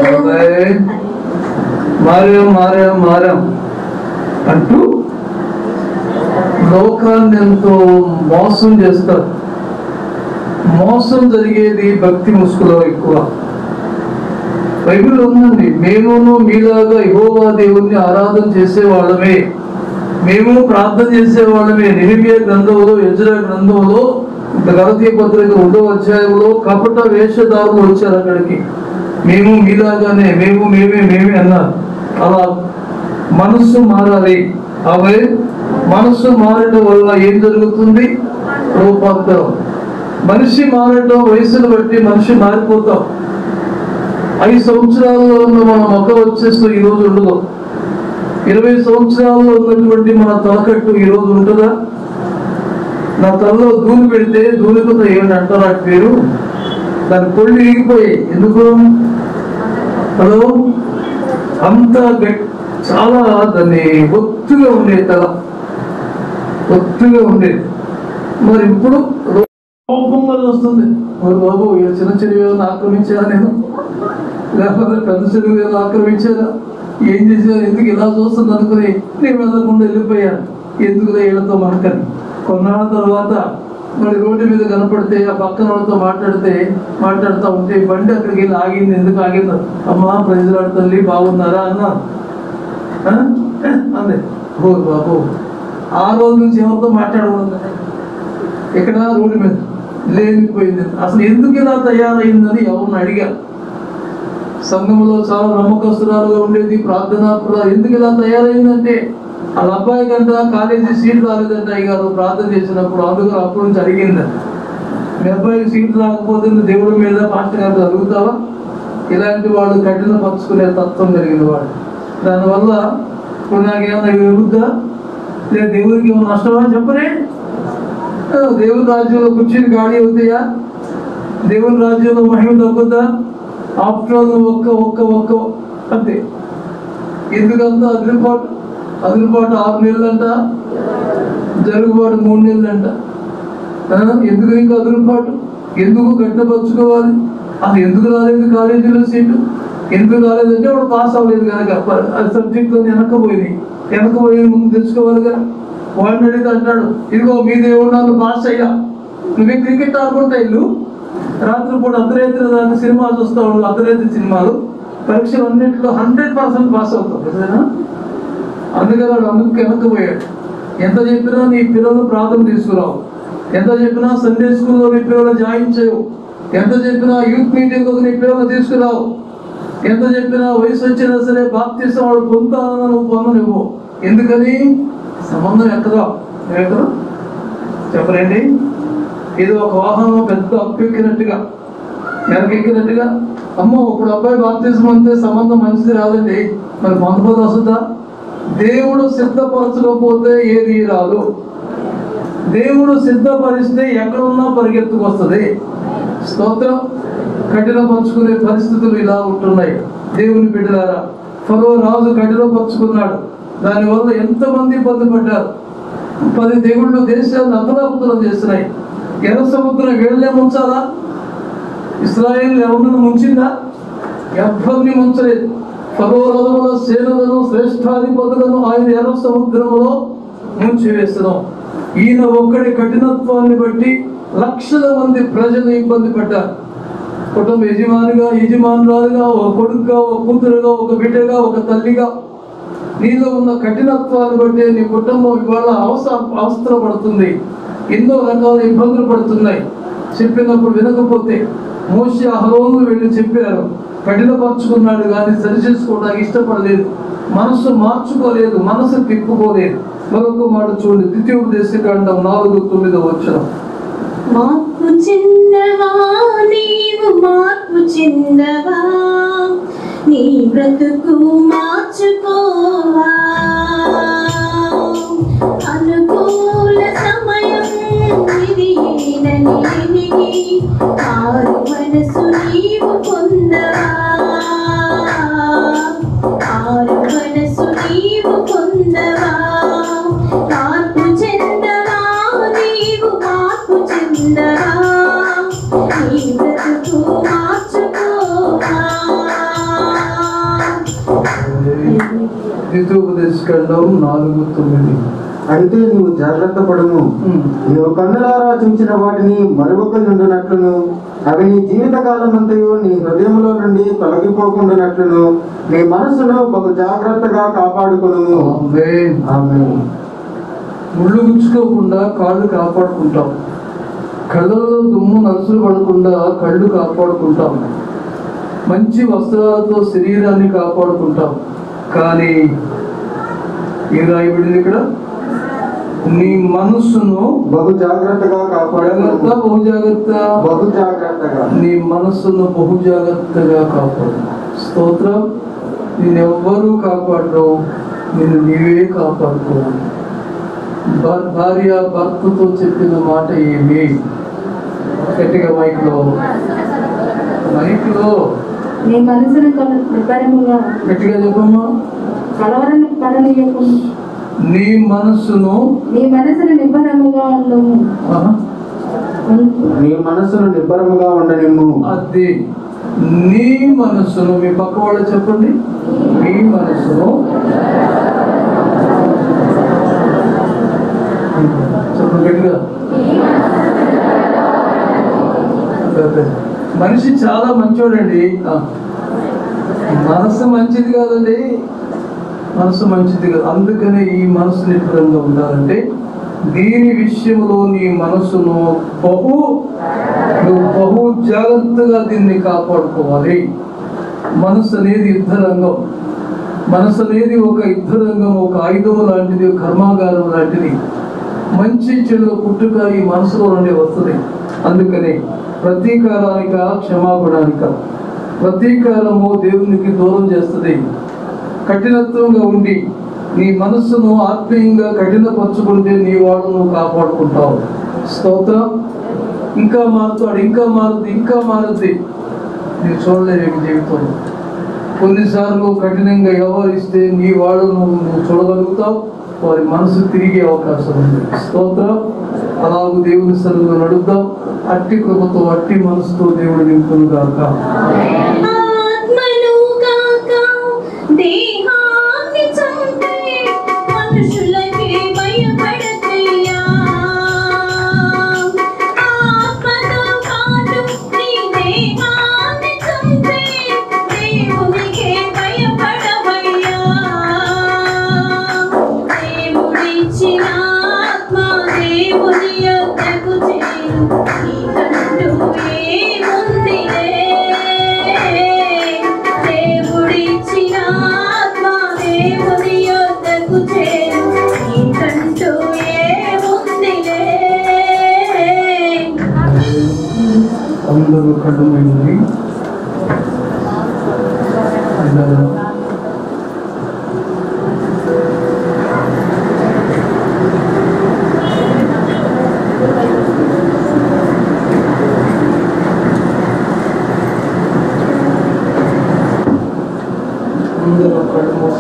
మారాం మారాం మారాం అంటూ లోకాన్ని ఎంతో మోసం చేస్తారు మోసం జరిగేది భక్తి ముసుగులో ఎక్కువ బైబిల్ ఉందండి మేమును మీలాగా యెహోవా దేవుణ్ణి ఆరాధన చేసే వాళ్ళమే మేము ప్రార్థన చేసే వాళ్ళమే నిహిమియ గ్రంథంలో యజ్ర గ్రంథంలో గలతీయ పత్రిక రెండో అధ్యాయంలో కపట వేషధారులు వచ్చారు అక్కడికి మేము మీలాగానే మేము మేమే మేమే అన్నారు అలా మనస్సు మారాలి అవే మనస్సు మారడం వల్ల ఏం జరుగుతుంది రూపాంతరం మనిషి మారడం వయసును బట్టి మనిషి మారిపోతాం ఐదు సంవత్సరాల్లో ఉన్న మన మొక్క వచ్చేస్తూ ఈ రోజు ఉండదు ఇరవై సంవత్సరాల్లో ఉన్నటువంటి మన తలకట్టు ఈ రోజు ఉంటుందా నా తలలో దూని పెడితే దూనితో ఏమని అంటారు ఆ పేరు దాని కొళ్ళు ఇరిగిపోయాయి ఎందుకు హలో అంత గట్ చాలా దాన్ని ఒత్తుగా ఉండేది తల ఒత్తుగా ఉండేది మరి ఇప్పుడు కోపం వల్ల వస్తుంది మరి బాబు ఈ చిన్న చెరువు ఏమైనా ఆక్రమించారా నేను లేకపోతే పెద్ద చెరువు ఏమైనా ఆక్రమించారా ఏం చేశారు ఎందుకు ఇలా చూస్తుంది అనుకుని నేను వెళ్ళకుండా వెళ్ళిపోయాను ఎందుకు వీళ్ళతో మనకని కొన్నాళ్ళ తర్వాత మరి రోడ్డు మీద కనపడితే ఆ పక్కన వాళ్ళతో మాట్లాడితే మాట్లాడుతూ ఉంటే బండి అక్కడికి వెళ్ళి ఆగింది ఎందుకు ఆగిందో అమ్మా ప్రజలాడు తల్లి బాగున్నారా అన్నాను ఆ? అంది ఓ బాబు ఆ రోజు నుంచి ఎవరితో మాట్లాడకూడదు ఇక్కడ రోడ్డు మీద లేనిపోయింది అసలు ఎందుకు ఇలా తయారైందని ఎవరిని అడిగారు సంఘంలో చాలా నమ్మకస్తురాలుగా ఉండేది ప్రార్థనా ప్ర- ఎందుకు ఇలా తయారైందంటే వాళ్ళ అబ్బాయి కంట కాలేజీ సీట్ రాలేదంట అయ్యారు ప్రార్థన చేసినప్పుడు అందుకు అప్పటి నుంచి అడిగింది మీ అబ్బాయికి సీట్ రాకపోతే నువ్వు దేవుడి మీద పాస్టర్ గారు అడుగుతావా ఇలాంటి వాళ్ళు కఠిన పరుచుకునే తత్వం కలిగిన వాడు దానివల్ల ఇప్పుడు నాకేమైనా విరుద్దా లేదా దేవుడికి ఏమైనా నష్టమా అని చెప్పరే ఆ, దేవుని రాజ్యంలో కూర్చుని గాడి అవుతాయా దేవుని రాజ్యంలో మహిమ తగ్గుద్దా ఆఫ్టర్ ఆల్ నువ్వు ఒక్క ఒక్క ఒక్క అంతే ఎందుకంత అదిరిపాటు అదిరిపాటు ఆరు నెలలంట జరుగుబాటు మూడు నెలలంట ఆ, ఎందుకు నీకు అదురుపాటు ఎందుకు గట్టపరుచుకోవాలి అసలు ఎందుకు రాలేదు కాలేజీలో సీటు ఎందుకు రాలేదంటే వాడు పాస్ అవ్వలేదు కనుక సబ్జెక్ట్లో వెనకపోయింది వెనకపోయి ముందు తెచ్చుకోవాలి కదా వాడిని అడిగితే అంటాడు ఇదిగో మీ దేవుడు నన్ను పాస్ అయ్యా నువ్వే క్రికెట్ ఆడుకుంటా ఇల్లు రాత్రిపూట అర్ధరాత్రి దాకా సినిమాలు చూస్తావు అర్ధరాత్రి సినిమాలు పరీక్షలు అన్నింటిలో హండ్రెడ్ పర్సెంట్ పాస్ అవుతావు నిజమేనా అందుకని వాడు అందుకు వెనక్కిపోయాడు ఎంత చెప్పినా నీ పిల్లలు ప్రార్థన తీసుకురావు ఎంత చెప్పినా సండే స్కూల్లో నీ పిల్లలు జాయిన్ చేయవు ఎంత చెప్పినా యూత్ మీటింగ్లో నీ పిల్లలు తీసుకురావు ఎంత చెప్పినా వయసు వచ్చినా సరే బాప్తీసం వాడు పొందుతానని నువ్వు పొందనివ్వు ఎందుకని సంబంధం ఎక్కదో ఎక్కదో చెప్పరండి ఏదో ఒక వాహనం పెద్ద అప్పు ఎక్కినట్టుగా ఎక్కినట్టుగా అమ్మో ఇప్పుడు అబ్బాయి బాప్తిజం అంతే సంబంధం మంచిది రాదండి మరి పొందబోదు వస్తుందా దేవుడు సిద్ధపరచకపోతే ఏది రాదు దేవుడు సిద్ధపరిస్తే ఎక్కడున్నా పరిగెత్తుకు వస్తుంది స్తోత్రం కఠినపరుచుకునే పరిస్థితులు ఇలా ఉంటున్నాయి దేవుని బిడ్డలారా ఫరో రాజు కఠినపరుచుకున్నాడు దానివల్ల ఎంతమంది ఇబ్బంది పడ్డారు పది దేవుళ్ళు దేశాలను అతలాపుతలం చేస్తున్నాయి ఎర్ర సముద్రం వీళ్ళే ముంచాలా ఇస్రాయేల్ ఎవరిని ముంచిందా ఎవరిని ముంచలేదు ఫరో రథముల సేనలను శ్రేష్టాధిపతులను ఆయన ఎర్ర సముద్రములో ముంచివేస్తున్నాం ఈయన ఒక్కడి కఠినత్వాన్ని బట్టి లక్షల మంది ప్రజలు ఇబ్బంది పడ్డారు కుటుంబ యజమానిగా యజమానురాలుగా ఒక కొడుకుగా ఒక కూతురుగా ఒక బిడ్డగా ఒక తల్లిగా నీలో ఉన్న కఠినత్వాన్ని బట్టి నీ కుటుంబం ఇవాళ అవస అవసరపడుతుంది ఎన్నో రకాల ఇబ్బందులు పడుతున్నాయి చెప్పినప్పుడు వినకపోతే మోసి అహరోను వెళ్ళి చెప్పారు కఠినపరుచుకున్నాడు కానీ సరి చేసుకోవడానికి ఇష్టపడలేదు మనసు మార్చుకోలేదు మనసు తిప్పుకోలేదు మరొక మాట చూడండి ద్వితీయోపదేశకాండం నాలుగు తొమ్మిదో వచ్చిన మార్పు చెందవా నీవు మార్పు చెందవా నీ బ్రతుకు మార్చుకోవా అనుకూల సమయం ఇది ఏనని మారు మనసు నీవు పొందవా మారు మనసు నీవు పొందవా మార్పు చెందవా నీవు మార్పు చెందవా నీ బ్రతుకు మార్చుకోవా ద్వితీయోపదేశకాండం నాలుగు తొమ్మిది అయితే నీవు జాగ్రత్త పడము ఉమ్. నీవు కన్నులారా చూచిన వాటిని మరొక నుండినట్లును అవి నీ జీవితకాలం అంతయు నీ హృదయంలో నుండి తొలగిపోకుండానట్లును నీ మనసును బహు జాగ్రత్తగా కాపాడుకొను ఆమేన్. ఆమేన్. ముళ్ళు గుచ్చుకోకుండా కాళ్ళు కాపాడుకుంటాం కళ్ళల్లో దుమ్ము నలుసులు పడకుండా కళ్ళు కాపాడుకుంటాం మంచి వస్త్రాలతో శరీరాన్ని కాపాడుకుంటాం కానీ ఏం రాయబడింది ఇక్కడ నీ మనస్సును బహు జాగ్రత్తగా జాగ్రత్త కాపాడుకొను బహు జాగ్రత్త బహు జాగ్రత్తగా నీ మనస్సును బహు జాగ్రత్తగా కాపాడు స్తోత్రం నిన్నెవ్వరూ కాపాడరు నిన్ను నీవే కాపాడుకోవాలి భా- భార్య భర్తతో చెప్పిన మాట ఏమి గట్టిగా మైక్లో మైక్లో నీ మనసును కల- నిబ్బరముగా గట్టిగా చెప్పమ్మా కలవరను పడనీయకుండా నీ మనస్సును నీ మనసును నిబ్బరముగా ఉండము ఆహా, నీ మనసును నిబ్బరముగా ఉండనిమ్ము అది నీ మనస్సును మీ పక్క వాళ్ళు చెప్పండి మీ మనస్సును చెప్పండి గట్టిగా అదే. మనిషి చాలా మంచోడండి ఆ. మనసు మంచిది కాదండి మనసు మంచిది కాదు అందుకనే ఈ మనసు నిపుణంగా ఉండాలంటే దీని విషయంలో నీ మనసును బహు నువ్వు బహు జాగ్రత్తగా దీన్ని కాపాడుకోవాలి మనసు అనేది యుద్ధ రంగం మనసు అనేది ఒక యుద్ధ రంగం ఒక ఆయుధం లాంటిది ఒక కర్మాగారం లాంటిది మంచి చెడు పుట్టుక ఈ మనసులో నుండి వస్తుంది అందుకని ప్రతీకారానిక క్షమాపణానిక ప్రతీకారము దేవునికి దూరం చేస్తుంది కఠినత్వంగా ఉండి నీ మనస్సును ఆత్మీయంగా కఠినపరుచుకుంటే నీ వాడు నువ్వు కాపాడుకుంటావు స్తోత్రం ఇంకా మారుతాడు ఇంకా మారుద్ది ఇంకా మారుద్ది నీవు చూడలేవు ఈ జీవితంలో కొన్నిసార్లు కఠినంగా వ్యవహరిస్తే నీ వాళ్ళు నువ్వు నువ్వు చూడగలుగుతావు వారి మనసు తిరిగే అవకాశం ఉంది స్తోత్రం అలాగూ దేవుని సన్నిధిలో నడుద్దాం అట్టి కృపతో అట్టి మనసుతో దేవుడు నింపును గాక ఆత్మను కాక దేహాన్ని చంపే మనుషులకి భయపడకయ్యా ఆత్మతో పాటు నీ దేహాన్ని చంపే దేవునికే భయపడవయ్యా దేవుడిచ్చిన ఆత్మ దేవుని యొద్దకు చేరు నీకంటూ ఏముందిలే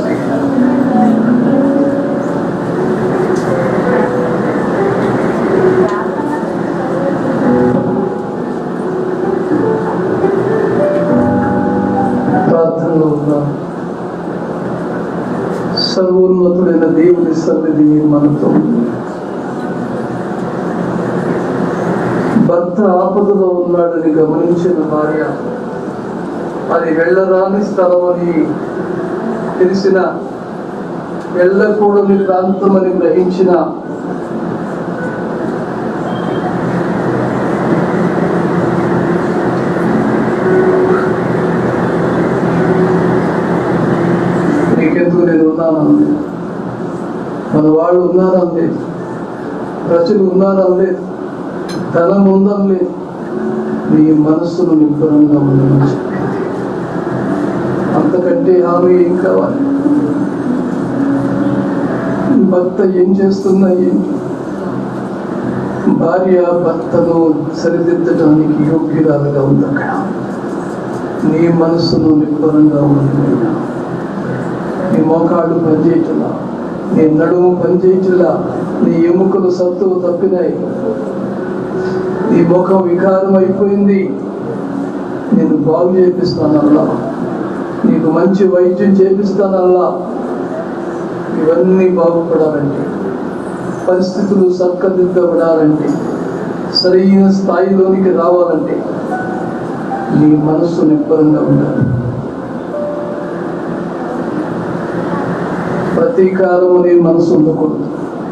ప్రార్థనలో ఉన్నాం సర్వోన్నతుడైన దేవుని సన్నిధి మనతో ఉంది. భర్త ఆపదలో ఉన్నాడని గమనించిన భార్య అది వెళ్ళరాని స్థలం అని తెలిసిన వెళ్ళకూడని ప్రాంతం అని గ్రహించిన నీకెందుకు నేను ఉన్నానంది మన వాళ్ళు ఉన్నారని లేదు ప్రజలు ఉన్నారని లేదు ధనం ఉందని లేదు నీ మనస్సును నిబ్బరంగా ఉండమని చెప్పింది అంతకంటే హామీ ఏం కావాలి భర్త ఏం చేస్తున్నా ఏంటి భార్య భర్తను సరిదిద్దడానికి యోగ్యురాలుగా ఉంది అక్కడ నీ మనస్సును నిబ్బరంగా ఉంది నీ మోకాళ్ళు పనిచేయటలా నీ నడుము పనిచేయటలా నీ ఎముకలు సత్తువు తప్పినాయి నీ ముఖం వికారం అయిపోయింది నేను బాగు చేపిస్తానల్లా నీకు మంచి వైద్యం చేపిస్తానల్లా ఇవన్నీ బాగుపడాలంటే పరిస్థితులు సక్కదిద్దబడాలంటే సరైన స్థాయిలోనికి రావాలంటే నీ మనస్సు నిబ్బరంగా ఉండాలి ప్రతీకారం అనే మనసు ఉండకూడదు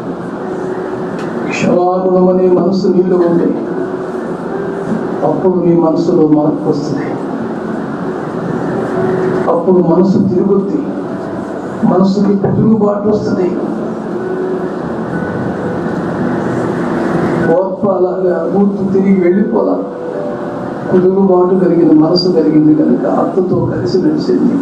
క్షమాగుణం అనే మనసు నీళ్ళు ఉంటే అప్పుడు నీ మనసులో మార్పు వస్తుంది అప్పుడు మనసు తిరుగుద్ది మనసుకి తిరుగుబాటు వస్తుంది ఓర్ప అలాగా పూర్తి తిరిగి వెళ్ళిపోలా కుదురుబాటు కలిగిన మనసు కలిగింది కనుక అత్తతో కలిసి నడిచింది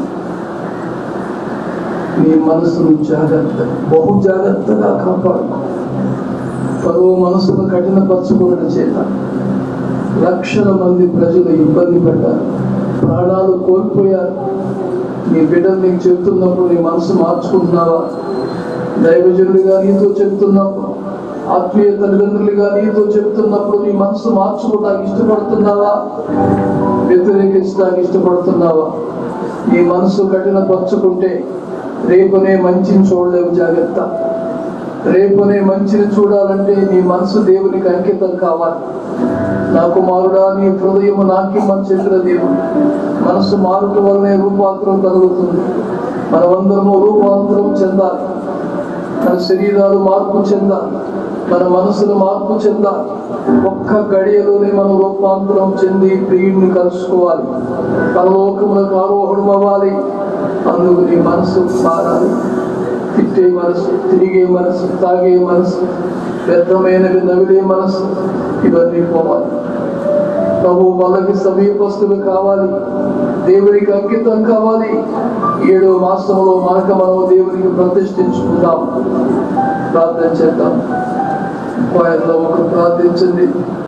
నీ మనసును జాగ్రత్త బహు జాగ్రత్తగా కాపాడుకో పరువు మనసును కఠినపరచుకోవడం చేత లక్షల మంది ప్రజలు ఇబ్బంది పడ్డారు ప్రాణాలు కోల్పోయారు నీ బిడ్డలు నీకు చెప్తున్నప్పుడు నీ మనసు మార్చుకుంటున్నావా దైవజనుడిగా నీతో చెప్తున్నప్పుడు ఆత్మీయ తల్లిదండ్రులుగా నీతో చెప్తున్నప్పుడు నీ మనసు మార్చుకోవడానికి ఇష్టపడుతున్నావా వ్యతిరేకించడానికి ఇష్టపడుతున్నావా నీ మనసు కఠినపరుచుకుంటే రేపునే మంచిని చూడలేవు జాగ్రత్త రేపునే మంచిని చూడాలంటే నీ మనసు దేవునికి అంకితం కావాలి నా కుమారుడా నీ హృదయము నాకిమ్మని చెప్పిన దేవుడు మనసు మారుట వల్లనే రూపాంతరం కలుగుతుంది మనమందరము రూపాంతరం చెందాలి మన శరీరాలు మార్పు చెందాలి మన మనసును మార్పు చెందాలి ఒక్క గడియలోనే మనం రూపాంతరం చెంది ప్రియుడిని కలుసుకోవాలి పరలోకములకు ఆరోహణం అవ్వాలి అందుకు నీ మనసు మారాలి తిట్టే మనసు తిరిగే మనసు తాగే మనసు వ్యర్థమైనవి నవిలే మనసు ఇవన్నీ పోవాలి ప్రభు వాళ్ళకి సమీపస్తులు కావాలి దేవునికి అంకితం కావాలి ఏడో మాసంలో మనక మనం దేవునికి ప్రతిష్ఠించుకుందాం ప్రార్థన చేద్దాం వారిలో ఒకరు ప్రార్థించండి